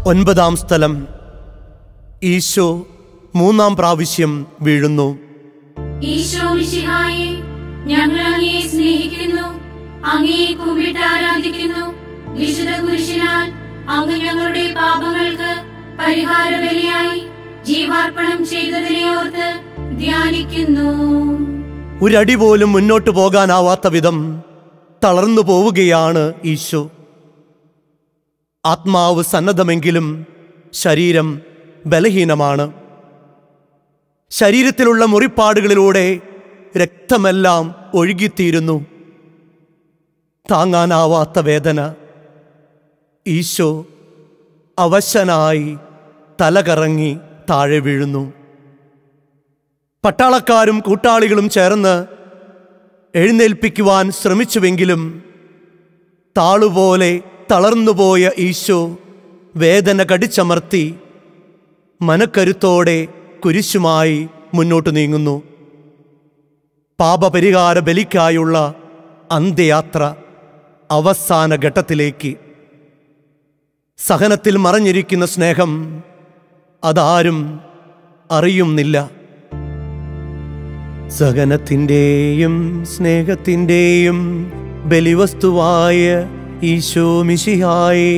ഒൻപതാം സ്ഥലം ഈശോ മൂന്നാം പ്രാവശ്യം വീഴുന്നു ഈശോ മിശിഹായെ ഞങ്ങൾ അങ്ങയെ സ്നേഹിക്കുന്നു അങ്ങയെ കുമ്പിട്ട് ആരാധിക്കുന്നു വിശുദ്ധ കുരിശിനാൽ അങ്ങ് ഞങ്ങളുടെ പാപങ്ങൾക്ക് പരിഹാര ബലിയായി ജീവാർപ്പണം ചെയ്തതിനെ ഓർത്ത് ധ്യാനിക്കുന്നു ഒരടി പോലും മുന്നോട്ട് പോകാനാവാത്ത വിധം തളർന്നു പോവുകയാണ് ഈശോ ആത്മാവ് സന്നദ്ധമെങ്കിലും ശരീരം ബലഹീനമാണ് ശരീരത്തിലുള്ള മുറിപ്പാടുകളിലൂടെ രക്തമെല്ലാം ഒഴുകിത്തീരുന്നു താങ്ങാനാവാത്ത വേദന ഈശോ അവശനായി തലകറങ്ങി താഴെ വീഴുന്നു പട്ടാളക്കാരും കൂട്ടാളികളും ചേർന്ന് എഴുന്നേൽപ്പിക്കുവാൻ ശ്രമിച്ചുവെങ്കിലും താളുപോലെ തളർന്നുപോയ ഈശോ വേദന കടിച്ചമർത്തി മനക്കരുത്തോടെ കുരിശുമായി മുന്നോട്ട് നീങ്ങുന്നു പാപപരിഹാര ബലിക്കായുള്ള അന്ത്യയാത്ര അവസാന ഘട്ടത്തിലേക്ക് സഹനത്തിൽ മറഞ്ഞിരിക്കുന്ന സ്നേഹം അതാരും അറിയുന്നില്ല സഹനത്തിൻ്റെയും സ്നേഹത്തിൻ്റെയും ബലിവസ്തുവായ ഈശോ മിശിഹായേ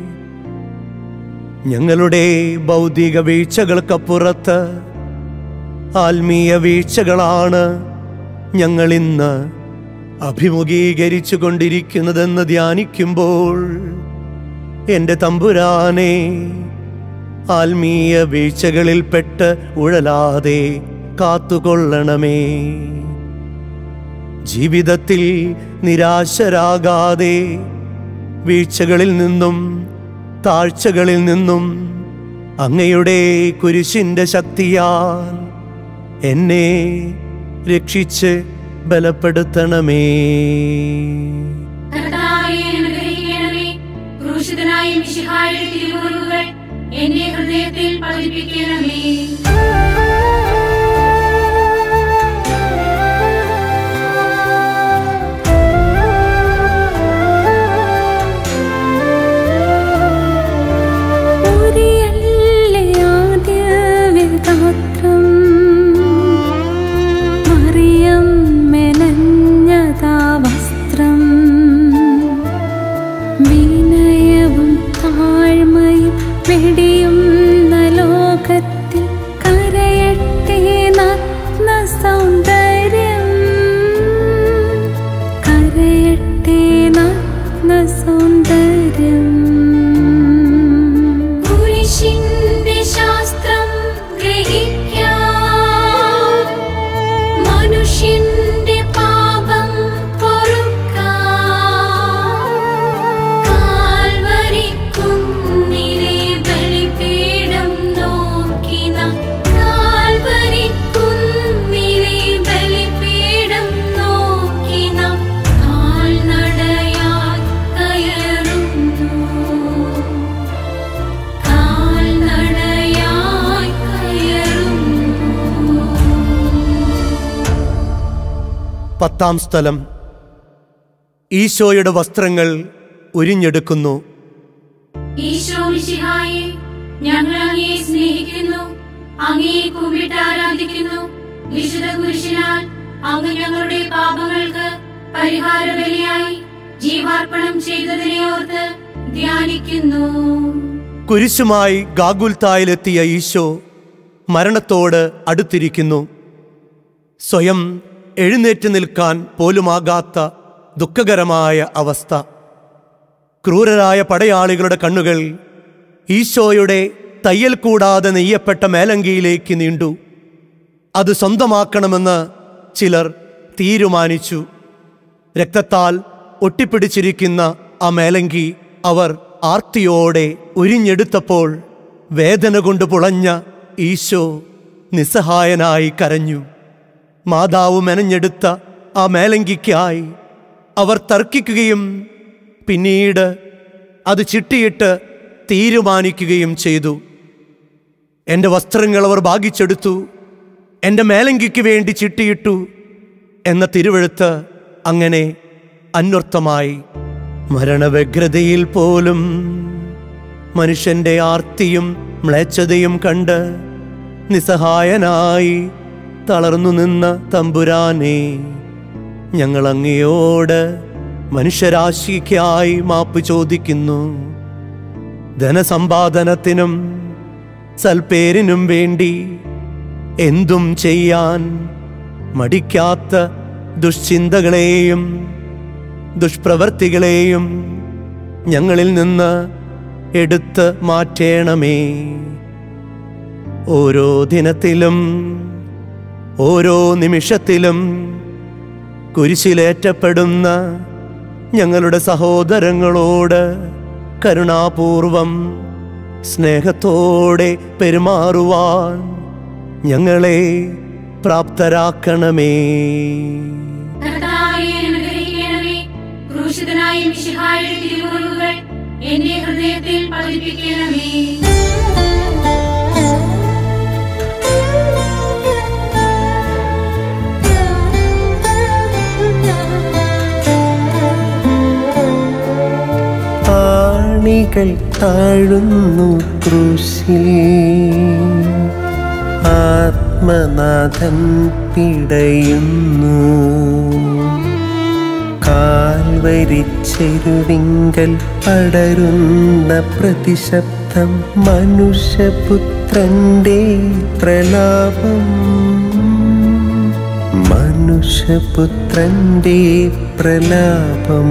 ഞങ്ങളുടെ ഭൗതിക വീഴ്ചകൾക്കപ്പുറത്ത് ആത്മീയ വീഴ്ചകളാണ് ഞങ്ങൾ ഇന്ന് അഭിമുഖീകരിച്ചു കൊണ്ടിരിക്കുന്നതെന്ന് ധ്യാനിക്കുമ്പോൾ എൻ്റെ തമ്പുരാനെ ആത്മീയ വീഴ്ചകളിൽപ്പെട്ട് ഉഴലാതെ കാത്തുകൊള്ളണമേ ജീവിതത്തിൽ നിരാശരാകാതെ വീഴ്ചകളിൽ നിന്നും താഴ്ചകളിൽ നിന്നും അങ്ങയുടെ കുരിശിന്റെ ശക്തിയാൽ എന്നെ രക്ഷിച്ച് ബലപ്പെടുത്തണമേ കർത്താവെ അനുഗ്രഹിക്കണമേ ക്രൂശിതനായ മിശിഹായുടെ തിരുമുറിവുകൾ എന്റെ ഹൃദയത്തിൽ പതിപ്പിക്കണമേ ഒരിയല്ലേ ആദ്യവിധാത്രം മറിയം മെനഞ്ഞതാ വസ്ത്രം വിനയവും താഴ്മയും വെടിയുന്ന ലോകത്തിൽ കരയട്ടെ നഗ്ന സൗന്ദര്യം കരയട്ടെ നഗ്ന സൗന്ദര്യം കുരിശിന്റെ ശാസ്ത്രം ഗ്രഹിക്കാൻ മനുഷ്യന്റെ പാപം പൊറുക്കാൻ കാൽവരിക്കുന്നിലെ ബലിപീഠം നോക്കി നാം കാൽവരിക്കുന്നിലെ ബലിപീഠം നോക്കി നാം കാൽനടയായി കയറുന്നു കാൽനടയായി കയറുന്നു പത്താം സ്ഥലം ഈശോയുടെ വസ്ത്രങ്ങൾ ഉരിഞ്ഞെടുക്കുന്നു ഈശോ മിശിഹായെ ഞങ്ങൾ അങ്ങയെ സ്നേഹിക്കുന്നു അങ്ങയെ കുമ്പിട്ട് ആരാധിക്കുന്നു വിശുദ്ധ കുരിശിനാൽ അങ്ങ് ഞങ്ങളുടെ പാപങ്ങൾക്ക് പരിഹാര ബലിയായി ജീവാർപ്പണം ചെയ്തതിനെ ഓർത്ത് ധ്യാനിക്കുന്നു കുരിശുമായി ഗാഗുൽത്തായിലെത്തിയ ഈശോ മരണത്തോട് അടുത്തിരിക്കുന്നു സ്വയം എഴുന്നേറ്റ് നിൽക്കാൻ പോലുമാകാത്ത ദുഃഖകരമായ അവസ്ഥ ക്രൂരരായ പടയാളികളുടെ കണ്ണുകൾ ഈശോയുടെ തയ്യൽ കൂടാതെ നെയ്യപ്പെട്ട മേലങ്കിയിലേക്ക് നീണ്ടു അത് സ്വന്തമാക്കണമെന്ന് ചിലർ തീരുമാനിച്ചു രക്തത്താൽ ഒട്ടിപ്പിടിച്ചിരിക്കുന്ന ആ മേലങ്കി അവർ ആർത്തിയോടെ ഉരിഞ്ഞെടുത്തപ്പോൾ വേദന കൊണ്ട് പുളഞ്ഞ ഈശോ നിസ്സഹായനായി കരഞ്ഞു മാതാവ് മെനഞ്ഞെടുത്ത ആ മേലങ്കിക്കായി അവർ തർക്കിക്കുകയും പിന്നീട് അത് ചിട്ടിയിട്ട് തീരുമാനിക്കുകയും ചെയ്തു എൻ്റെ വസ്ത്രങ്ങൾ അവർ ഭാഗിച്ചെടുത്തു എൻ്റെ മേലങ്കിക്ക് വേണ്ടി ചിട്ടിയിട്ടു എന്ന തിരുവെഴുത്ത് അങ്ങനെ അന്വർത്ഥമായി മരണവ്യഗ്രതയിൽ പോലും മനുഷ്യന്റെ ആർത്തിയും മ്ലേച്ഛതയും കണ്ട് നിസ്സഹായനായി തളർന്നു നിന്ന തമ്പുരാനെ ഞങ്ങൾ അങ്ങയോട് മനുഷ്യരാശിക്കായി മാപ്പ് ചോദിക്കുന്നു ധനസമ്പാദനത്തിനും സൽപ്പേരിനും വേണ്ടി എന്തും ചെയ്യാൻ മടിക്കാത്ത ദുഷ്ചിന്തകളെയും ദുഷ്പ്രവർത്തികളെയും ഞങ്ങളിൽ നിന്ന് എടുത്ത് മാറ്റേണമേ ഓരോ ദിനത്തിലും ഓരോ നിമിഷത്തിലും കുരിശിലേറ്റപ്പെടുന്ന ഞങ്ങളുടെ സഹോദരങ്ങളോട് കരുണാപൂർവം സ്നേഹത്തോടെ പെരുമാറുവാൻ ഞങ്ങളെ പ്രാപ്തരാക്കണമേ കർത്താവേ അനുഗ്രഹിക്കണമേ ക്രൂശിതനായ മിശിഹായുടെ തിരുമുറിവുകൾ എന്റെ ഹൃദയത്തിൽ പതിപ്പിക്കണമേ ആണികൾ താഴുന്നു ക്രൂശിൽ ആത്മനാഥൻ പിടയുന്നു കാൽവരിച്ചെരുവിങ്കൽ പടരുന്ന പ്രതിശബ്ദം മനുഷ്യപുത്രന്റെ പ്രലാപം മനുഷ്യപുത്രന്റെ പ്രലാപം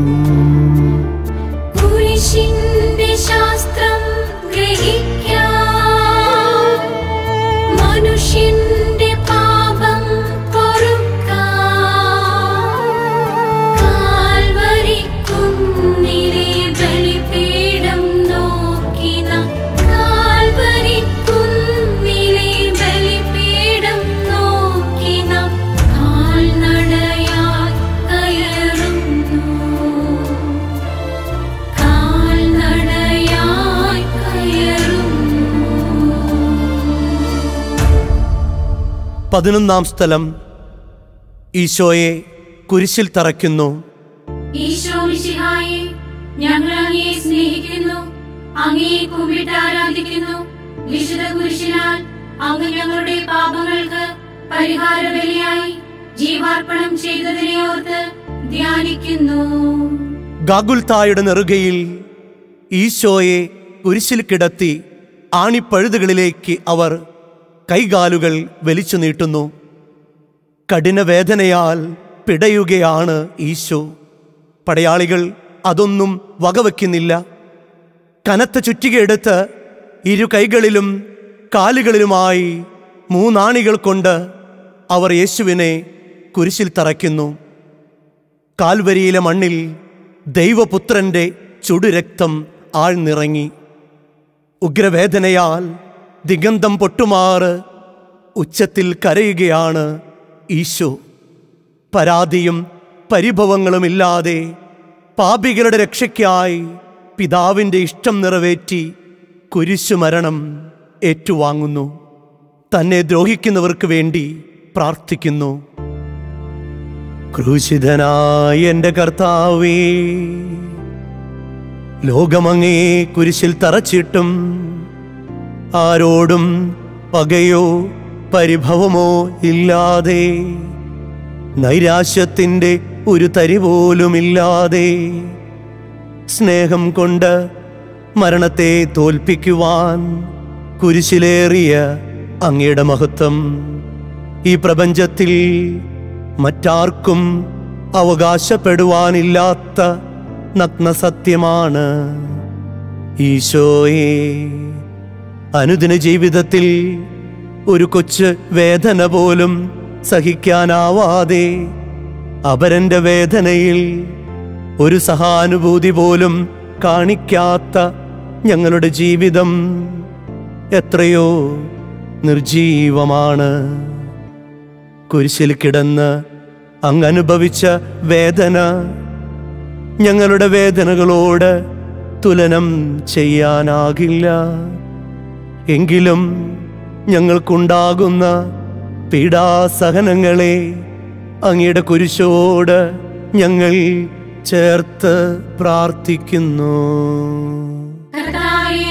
കുരിശിന്റെ ശാസ്ത്രം ഗ്രഹിക്കാൻ മനുഷ്യന്റെ പാപം പൊറുക്കാൻ കാൽവരിക്കുന്നിലെ ബലിപീഠം നോക്കി നാം കാൽവരിക്കുന്നിലെ ബലിപീഠം നോക്കി നാം കാൽനടയായി കയറുന്നു കാൽനടയായി കയറുന്നു പതിനൊന്നാം സ്ഥലം ഈശോയെ കുരിശിൽ തറയ്ക്കുന്നു ഈശോ മിശിഹായെ ഞങ്ങൾ അങ്ങയെ സ്നേഹിക്കുന്നു അങ്ങയെ കുമ്പിട്ട് ആരാധിക്കുന്നു വിശുദ്ധ കുരിശിനാൽ അങ്ങ് ഞങ്ങളുടെ പാപങ്ങൾക്ക് പരിഹാര ബലിയായി ജീവാർപ്പണം ചെയ്തതിനെ ഓർത്ത് ധ്യാനിക്കുന്നു ഗാഗുൽത്തായുടെ നെറുകയിൽ ഈശോയെ കുരിശിൽ കിടത്തി ആണിപ്പഴുതുകളിലേക്ക് അവർ കൈകാലുകൾ വലിച്ചു നീട്ടുന്നു കഠിനവേദനയാൽ പിടയുകയാണ് ഈശോ പടയാളികൾ അതൊന്നും വകവയ്ക്കുന്നില്ല കനത്ത ചുറ്റികയെടുത്ത് ഇരു കൈകളിലും കാലുകളിലുമായി മൂന്നാണികൾ കൊണ്ട് അവർ യേശുവിനെ കുരിശിൽ തറയ്ക്കുന്നു കാൽവരിയിലെ മണ്ണിൽ ദൈവപുത്രന്റെ ചുടുരക്തം ആഴ്ന്നിറങ്ങി ഉഗ്രവേദനയാൽ ദിഗന്ധം പൊട്ടുമാറ് ഉച്ചത്തിൽ കരയുകയാണ് ഈശോ പരാതിയും പരിഭവങ്ങളുമില്ലാതെ പാപികളുടെ രക്ഷയ്ക്കായി പിതാവിൻ്റെ ഇഷ്ടം നിറവേറ്റി കുരിശുമരണം ഏറ്റുവാങ്ങുന്നു തന്നെ ദ്രോഹിക്കുന്നവർക്ക് വേണ്ടി പ്രാർത്ഥിക്കുന്നു ക്രൂശിതനായ എൻ്റെ കർത്താവേ ലോകമങ്ങേ കുരിശിൽ തറച്ചിട്ടും ആരോടും പകയോ പരിഭവമോ ഇല്ലാതെ നൈരാശ്യത്തിൻ്റെ ഒരു തരി പോലുമില്ലാതെ സ്നേഹം കൊണ്ട് മരണത്തെ തോൽപ്പിക്കുവാൻ കുരിശിലേറിയ അങ്ങയുടെ മഹത്വം ഈ പ്രപഞ്ചത്തിൽ മറ്റാർക്കും അവകാശപ്പെടുവാനില്ലാത്ത നഗ്നസത്യമാണ് ഈശോയെ അനുദിന ജീവിതത്തിൽ ഒരു കൊച്ചു വേദന പോലും സഹിക്കാനാവാതെ അപരന്റെ വേദനയിൽ ഒരു സഹാനുഭൂതി പോലും കാണിക്കാത്ത ഞങ്ങളുടെ ജീവിതം എത്രയോ നിർജീവമാണ് കുരിശിൽ കിടന്ന് അങ്ങ് അനുഭവിച്ച വേദന ഞങ്ങളുടെ വേദനകളോട് തുലനം ചെയ്യാനാകില്ല എങ്കിലും ഞങ്ങൾക്കുണ്ടാകുന്ന പീഡാസഹനങ്ങളെ അങ്ങയുടെ കുരിശോട് ഞങ്ങൾ ചേർത്ത് പ്രാർത്ഥിക്കുന്നു കർത്താവേ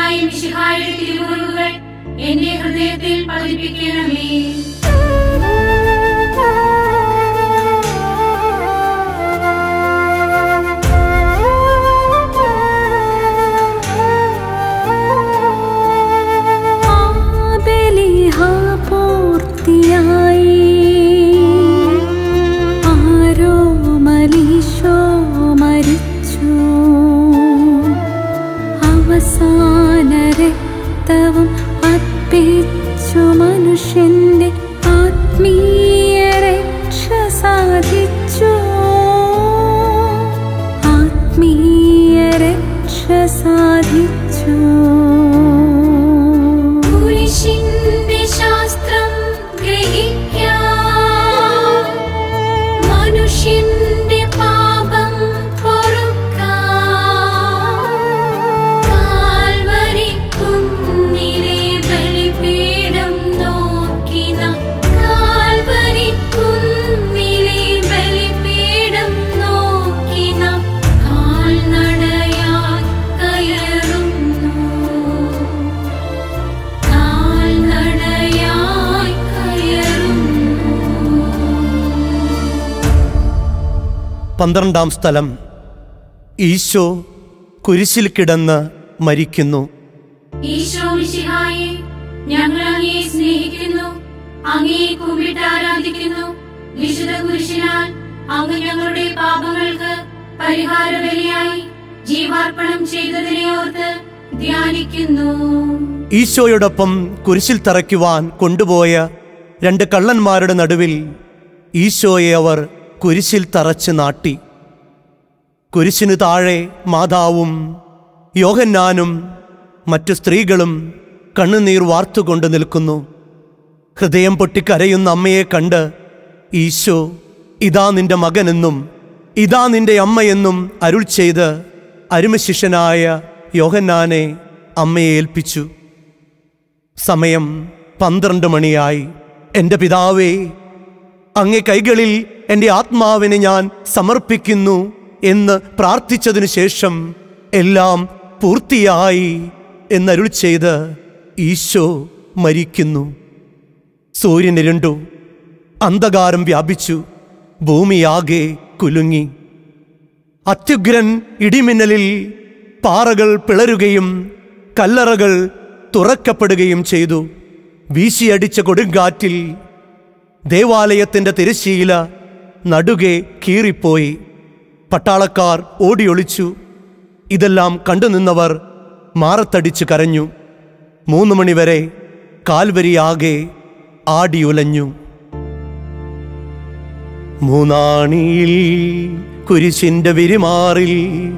ക്രൂശിതനായ മിശിഹായുടെ തിരുമുറിവുകൾ എന്റെ ഹൃദയത്തിൽ പതിപ്പിക്കണമേ ആബേലിഹാ പൂർത്തിയായി ആരോ മലീശോ മരിച്ചു അവസാന രക്തവും അർപ്പിച്ചു മനുഷ്യന്റെ ആത്മീയ രക്ഷ സാധിച്ചു ആത്മീയ രക്ഷ സാധിച്ചു കുരിശിന്റെ ശാസ്ത്രം ഗ്രഹിക്കാം മനുഷ്യന്റെ പാപം പൊറുക്കാം കാൽവരി കുന്നിലെ ബലിപീഠം നോക്കി നാം കാൽവരി കുന്നിലെ ബലിപീഠം നോക്കി നാം കാൽനടയായി കയറുന്നു കാൽനടയായി കയറുന്നു പന്ത്രണ്ടാം സ്ഥലം ഈശോ കുരിശിൽ കിടന്ന് മരിക്കുന്നു ഈശോ മിശിഹായെ ഞങ്ങൾ അങ്ങയെ സ്നേഹിക്കുന്നു അങ്ങയെ കുമ്പിട്ട് ആരാധിക്കുന്നു വിശുദ്ധ കുരിശിനാൽ അങ്ങ് ഞങ്ങളുടെ പാപങ്ങൾക്ക് പരിഹാര ബലിയായി ജീവാർപ്പണം ചെയ്തതിനെ ഓർത്ത് ധ്യാനിക്കുന്നു ഈശോയോടൊപ്പം കുരിശിൽ തറയ്ക്കുവാൻ കൊണ്ടുപോയ രണ്ട് കള്ളന്മാരുടെ നടുവിൽ ഈശോയെ അവർ കുരിശിൽ തറച്ച് നാട്ടി കുരിശിനു താഴെ മാതാവും യോഹന്നാനും മറ്റു സ്ത്രീകളും കണ്ണുനീർ വാർത്തുകൊണ്ട് നിൽക്കുന്നു ഹൃദയം പൊട്ടിക്കരയുന്ന അമ്മയെ കണ്ട് ഈശോ ഇതാ നിന്റെ മകനെന്നും ഇതാ നിന്റെ അമ്മയെന്നും അരുൾ ചെയ്ത് അരുമശിഷ്യനായ യോഹന്നാനെ അമ്മയെ ഏൽപ്പിച്ചു സമയം പന്ത്രണ്ട് മണിയായി എൻ്റെ പിതാവേ അങ്ങേ കൈകളിൽ എൻ്റെ ആത്മാവിനെ ഞാൻ സമർപ്പിക്കുന്നു എന്ന് പ്രാർത്ഥിച്ചതിനു ശേഷം എല്ലാം പൂർത്തിയായി എന്നരുൾ ചെയ്ത് ഈശോ മരിക്കുന്നു സൂര്യനിരുണ്ടു അന്ധകാരം വ്യാപിച്ചു ഭൂമിയാകെ കുലുങ്ങി അത്യുഗ്രൻ ഇടിമിന്നലിൽ പാറകൾ പിളരുകയും കല്ലറകൾ തുറക്കപ്പെടുകയും ചെയ്തു വീശിയടിച്ച കൊടുങ്കാറ്റിൽ ദേവാലയത്തിന്റെ തിരശ്ശീല നടുകെ കീറിപ്പോയി പട്ടാളക്കാർ ഓടിയൊളിച്ചു ഇതെല്ലാം കണ്ടുനിന്നവർ മാറത്തടിച്ചു കരഞ്ഞു മൂന്ന് മണിവരെ കാൽവരിയാകെ ആടിയുലഞ്ഞു മൂന്നാണിയിൽ കുരിശിന്റെ വിരിമാറിൽ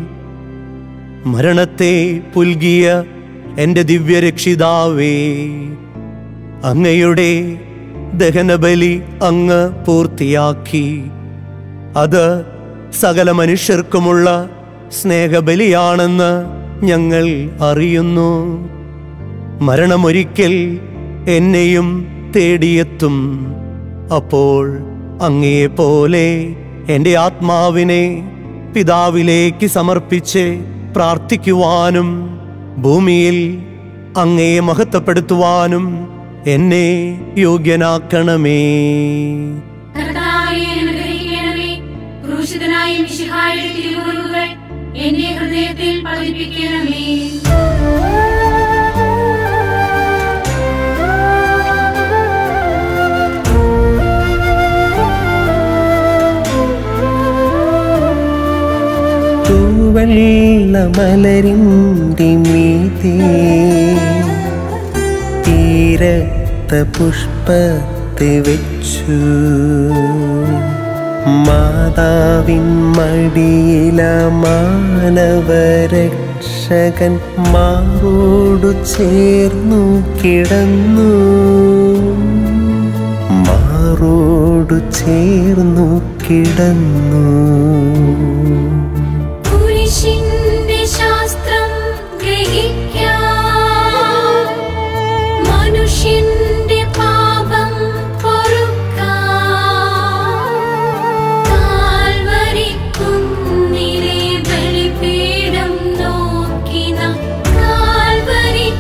മരണത്തെ പുൽകിയ എൻ്റെ ദിവ്യരക്ഷിതാവേ അങ്ങയുടെ ദഹനബലി അങ്ങ് പൂർത്തിയാക്കി അത് സകല മനുഷ്യർക്കുമുള്ള സ്നേഹബലിയാണെന്ന് ഞങ്ങൾ അറിയുന്നു മരണമൊരിക്കൽ എന്നെയും തേടിയെത്തും അപ്പോൾ അങ്ങയെപ്പോലെ എൻ്റെ ആത്മാവിനെ പിതാവിലേക്ക് സമർപ്പിച്ച് പ്രാർത്ഥിക്കുവാനും ഭൂമിയിൽ അങ്ങയെ മഹത്വപ്പെടുത്തുവാനും എന്നെ യോഗ്യനാക്കണമേ കർത്താവെ അനുഗ്രഹിക്കണമേ ക്രൂശിതനായ മിശിഹായുടെ തിരുമുറിവുകൾ എന്റെ ഹൃദയത്തിൽ പതിപ്പിക്കണമേ തൂവെള്ള മലരിൻ്റെ മീതേ തീരത്ത പുഷ്പത്തെ വെച്ചു മാതാവിൻ മടിയില മാനവരക്ഷകൻ മാറോടു ചേർന്നു കിടന്നു മാറോടു ചേർന്നു കിടന്നു കുരിശിന്റെ ശാസ്ത്രം ഗ്രഹിക്കാം മനുഷ്യന്റെ പാപം പൊറുക്കാം കാൽവരി കുന്നിലെ ബലിപീഠം നോക്കി നാം കാൽവരി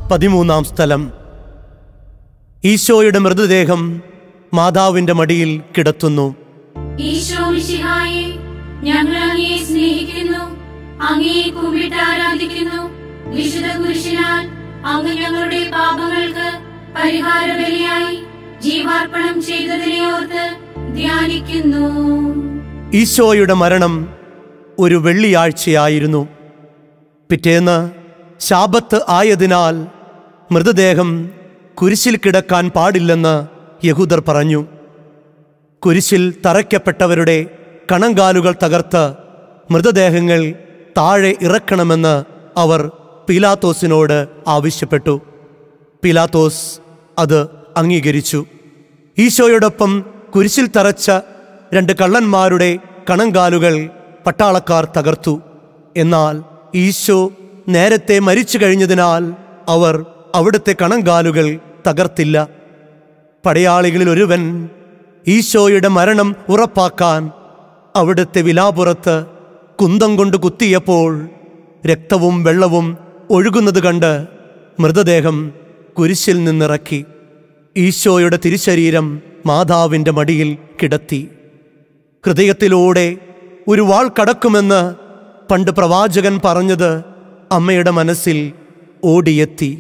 പതിമൂന്നാം സ്ഥലം ഈശോയുടെ മൃതദേഹം മാതാവിന്റെ മടിയിൽ കിടത്തുന്നു ഈശോ മിശിഹായെ ഞങ്ങൾ അങ്ങയെ സ്നേഹിക്കുന്നു അങ്ങയെ കുമ്പിട്ട് ആരാധിക്കുന്നു വിശുദ്ധ കുരിശിനാൽ അങ്ങ് ഞങ്ങളുടെ പാപങ്ങൾക്ക് പരിഹാര ബലിയായി ജീവാർപ്പണം ചെയ്തതിനെ ഓർത്ത് ധ്യാനിക്കുന്നു ഈശോയുടെ മരണം ഒരു വെള്ളിയാഴ്ചയായിരുന്നു പിറ്റേന്ന് ശാപത്ത് ആയതിനാൽ മൃതദേഹം കുരിശിൽ കിടക്കാൻ പാടില്ലെന്ന് യഹൂദർ പറഞ്ഞു കുരിശിൽ തറയ്ക്കപ്പെട്ടവരുടെ കണങ്കാലുകൾ തകർത്ത് മൃതദേഹങ്ങൾ താഴെ ഇറക്കണമെന്ന് അവർ പീലാത്തോസിനോട് ആവശ്യപ്പെട്ടു പീലാത്തോസ് അത് അംഗീകരിച്ചു ഈശോയോടൊപ്പം കുരിശിൽ തറച്ച രണ്ട് കള്ളന്മാരുടെ കണങ്കാലുകൾ പട്ടാളക്കാർ തകർത്തു എന്നാൽ ഈശോ നേരത്തെ മരിച്ചു കഴിഞ്ഞതിനാൽ അവർ അവിടുത്തെ കണങ്കാലുകൾ തകർത്തില്ല പടയാളികളിൽ ഒരുവൻ ഈശോയുടെ മരണം ഉറപ്പാക്കാൻ അവിടുത്തെ വിലാപുറത്ത് കുന്തം കൊണ്ട് കുത്തിയപ്പോൾ രക്തവും വെള്ളവും ഒഴുകുന്നത് കണ്ട് മൃതദേഹം കുരിശിൽ നിന്നിറക്കി ഈശോയുടെ തിരുശരീരം മാതാവിൻ്റെ മടിയിൽ കിടത്തി ഹൃദയത്തിലൂടെ ഒരു വാൾ കടക്കുമെന്ന് പണ്ട് പ്രവാചകൻ പറഞ്ഞത് അമ്മയുടെ മനസ്സിൽ ഓടിയെത്തി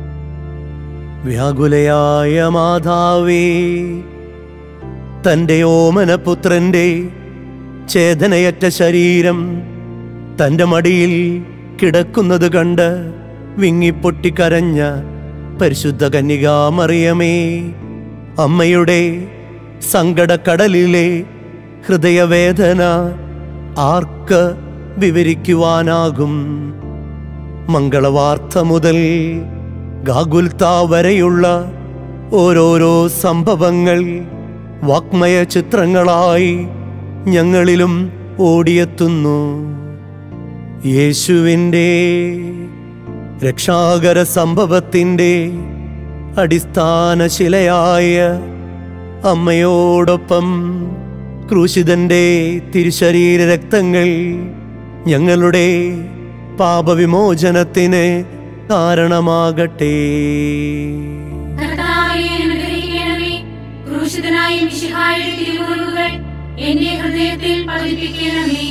വ്യാകുലയായ മാതാവേ തൻ്റെ ഓമനപുത്രൻ്റെ ചേതനയറ്റ ശരീരം തൻ്റെ മടിയിൽ കിടക്കുന്നത് കണ്ട് വിങ്ങിപ്പൊട്ടിക്കരഞ്ഞ പരിശുദ്ധ കന്യകാമറിയമേ അമ്മയുടെ സങ്കടക്കടലിലെ ഹൃദയവേദന ആർക്ക് വിവരിക്കുവാനാകും മംഗളവാർത്ത മുതൽ ഗാഗുൽത്ത വരെയുള്ള ഓരോരോ സംഭവങ്ങൾ വാക്മയ ചിത്രങ്ങളായി ഞങ്ങളിലും ഓടിയെത്തുന്നു യേശുവിൻ്റെ രക്ഷാകര സംഭവത്തിൻ്റെ അടിസ്ഥാന ശിലയായ അമ്മയോടൊപ്പം ക്രൂശിതന്റെ തിരുശരീര രക്തങ്ങൾ ഞങ്ങളുടെ പാപവിമോചനത്തിന് കാരണമാകട്ടെ കർത്താവെ അനുഗ്രഹിക്കണമേ ക്രൂശിതനായ മിശിഹായുടെ തിരുമുറിവുകൾ എന്റെ ഹൃദയത്തിൽ പതിപ്പിക്കണമേ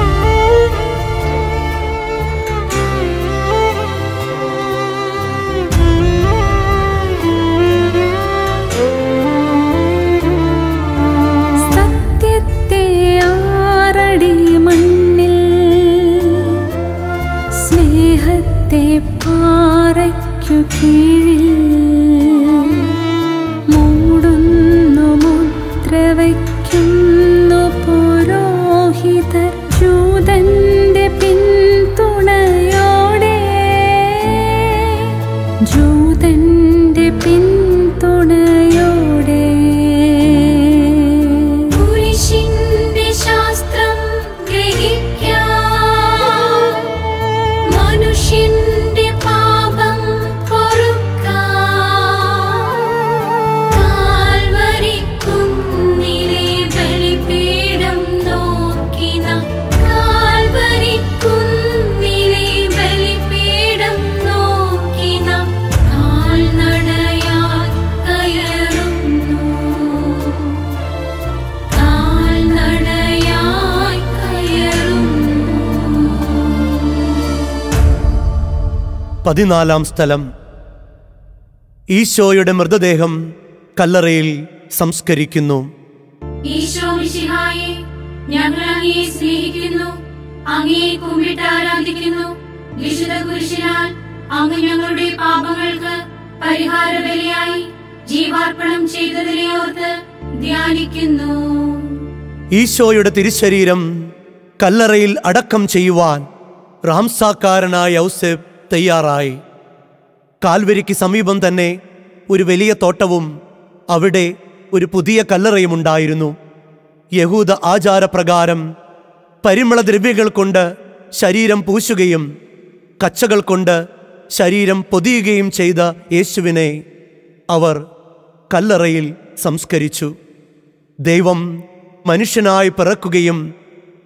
സത്യത്തെ ആറടി മണ്ണിൽ സ്നേഹത്തെ പാറയ്ക്കു കീഴിൽ മൂടുന്നു മുദ്ര വയ്ക്കുന്നു പുരോഹിതർ ജൂതന്റെ പിന്തുണയോടെ ജൂതന്റെ പിന്തുണയോടെ കുരിശിന്റെ ശാസ്ത്രം ഗ്രഹിക്കാൻ മനുഷ്യന്റെ പാപം പൊറുക്കാൻ കാൽവരിക്കുന്നിലെ ബലിപീഠം നോക്കി നാം കാൽവരിക്കുന്നിലെ ബലിപീഠം നോക്കി നാം കാൽനടയായി കയറുന്നു കാൽനടയായി കയറുന്നു പതിനാലാം സ്ഥലം ഈശോയുടെ മൃതദേഹം കല്ലറയിൽ സംസ്കരിക്കുന്നു ഈശോ മിശിഹായെ ഞങ്ങൾ അങ്ങയെ സ്നേഹിക്കുന്നു അങ്ങയെ കുമ്പിട്ട് ആരാധിക്കുന്നു വിശുദ്ധ കുരിശിനാൽ അങ്ങ് ഞങ്ങളുടെ പാപങ്ങൾക്ക് പരിഹാര ബലിയായി ജീവാർപ്പണം ചെയ്തതിനെ ഓർത്ത് ധ്യാനിക്കുന്നു ഈശോയുടെ തിരുശരീരം കല്ലറയിൽ അടക്കം ചെയ്യുവാൻ റാംസാക്കാരനായ ഔസേപ്പ് തയ്യാറായി കാൽവരിക്ക് സമീപം തന്നെ ഒരു വലിയ തോട്ടവും അവിടെ ഒരു പുതിയ കല്ലറയും ഉണ്ടായിരുന്നു യഹൂദ ആചാരപ്രകാരം പരിമള ദ്രവ്യങ്ങൾ കൊണ്ട് ശരീരം പൂശുകയും കച്ചകൾ കൊണ്ട് ശരീരം പൊതിയുകയും ചെയ്ത യേശുവിനെ അവർ കല്ലറയിൽ സംസ്കരിച്ചു ദൈവം മനുഷ്യനായി പിറക്കുകയും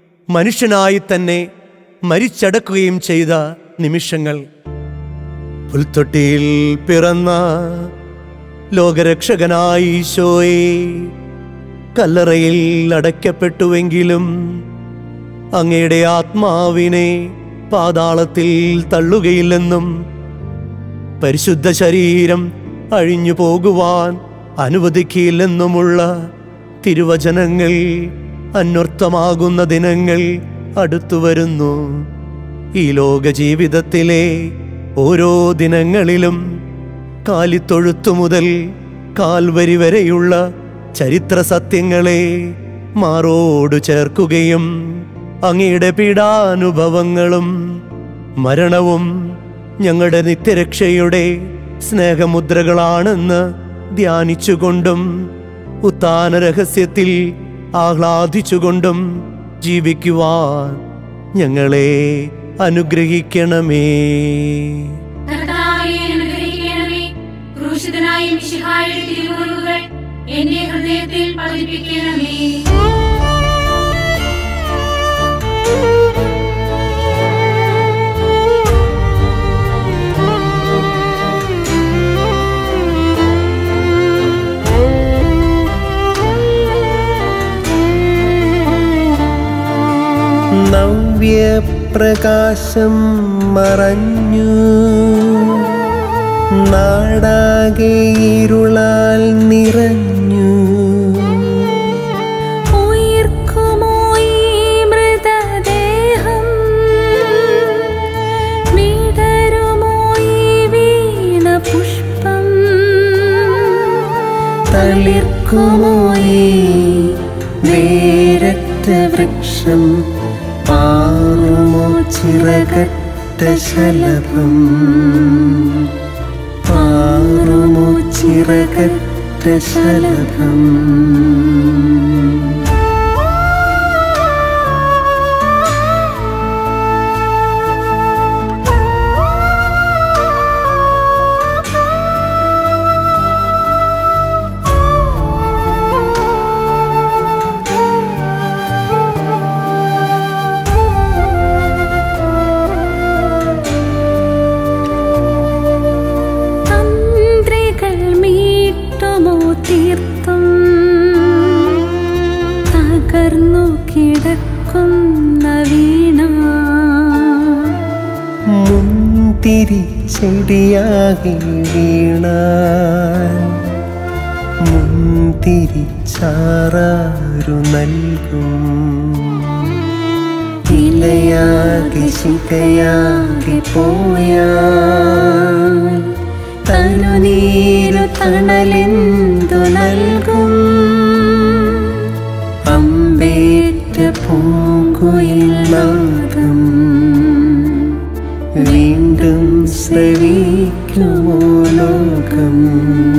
മനുഷ്യനായി തന്നെ മരിച്ചടക്കുകയും ചെയ്ത നിമിഷങ്ങൾ പുൽത്തൊട്ടിയിൽ പിറന്ന ലോകരക്ഷകനായ ഈശോയെ കല്ലറയിൽ അടയ്ക്കപ്പെട്ടുവെങ്കിലും അങ്ങയുടെ ആത്മാവിനെ പാതാളത്തിൽ തള്ളുകയില്ലെന്നും പരിശുദ്ധ ശരീരം അഴിഞ്ഞു പോകുവാൻ അനുവദിക്കില്ലെന്നുമുള്ള തിരുവചനങ്ങൾ അന്വർത്ഥമാകുന്ന ദിനങ്ങൾ അടുത്തു വരുന്നു ഈ ലോക ജീവിതത്തിലെ ഓരോ ദിനങ്ങളിലും കാലിത്തൊഴുത്തു മുതൽ കാൽവരി വരെയുള്ള ചരിത്ര സത്യങ്ങളെ മാറോടു ചേർക്കുകയും അങ്ങയുടെ പീഡാനുഭവങ്ങളും മരണവും ഞങ്ങളുടെ നിത്യരക്ഷയുടെ സ്നേഹമുദ്രകളാണെന്ന് ധ്യാനിച്ചുകൊണ്ടും ഉത്താന രഹസ്യത്തിൽ ആഹ്ലാദിച്ചുകൊണ്ടും ജീവിക്കുവാൻ ഞങ്ങളെ അനുഗ്രഹിക്കണമേ കർത്താവേ അനുഗ്രഹിക്കണമേ ക്രൂശിതനായ മിശിഹായുടെ തിരുമുറിവുകൾ എന്റെ ഹൃദയത്തിൽ പതിപ്പിക്കണമേ നവ്യപ്രകാശം മറഞ്ഞു നാടാകെ ഇരുളാൽ നിറഞ്ഞു ഉയിർക്കുമോ ഈ മൃതദേഹം വിടരുമോ ഈ വീണ പുഷ്പം തളിർക്കുമോ ഈ വേരറ്റ വൃക്ഷം പാറുമോ ചിറകറ്റ ശലഭം പാറുമോ ചിറകറ്റ ശലഭം തന്ത്രികൾ മീട്ടുമോ തീർത്തും തകർന്നു കിടക്കുന്ന വീണ മുന്തിരി ചെടിയാകെ വീണ മുന്തിരി ചാറാരു നൽകും ഇലയാകെ ശിഖയാകെ പോയാൽ തനുനീരു തണലെന്തു നൽകും അമ്പേറ്റ പൂങ്കുയിൽ നാദം വീണ്ടും ശ്രവിക്കുമോ ലോകം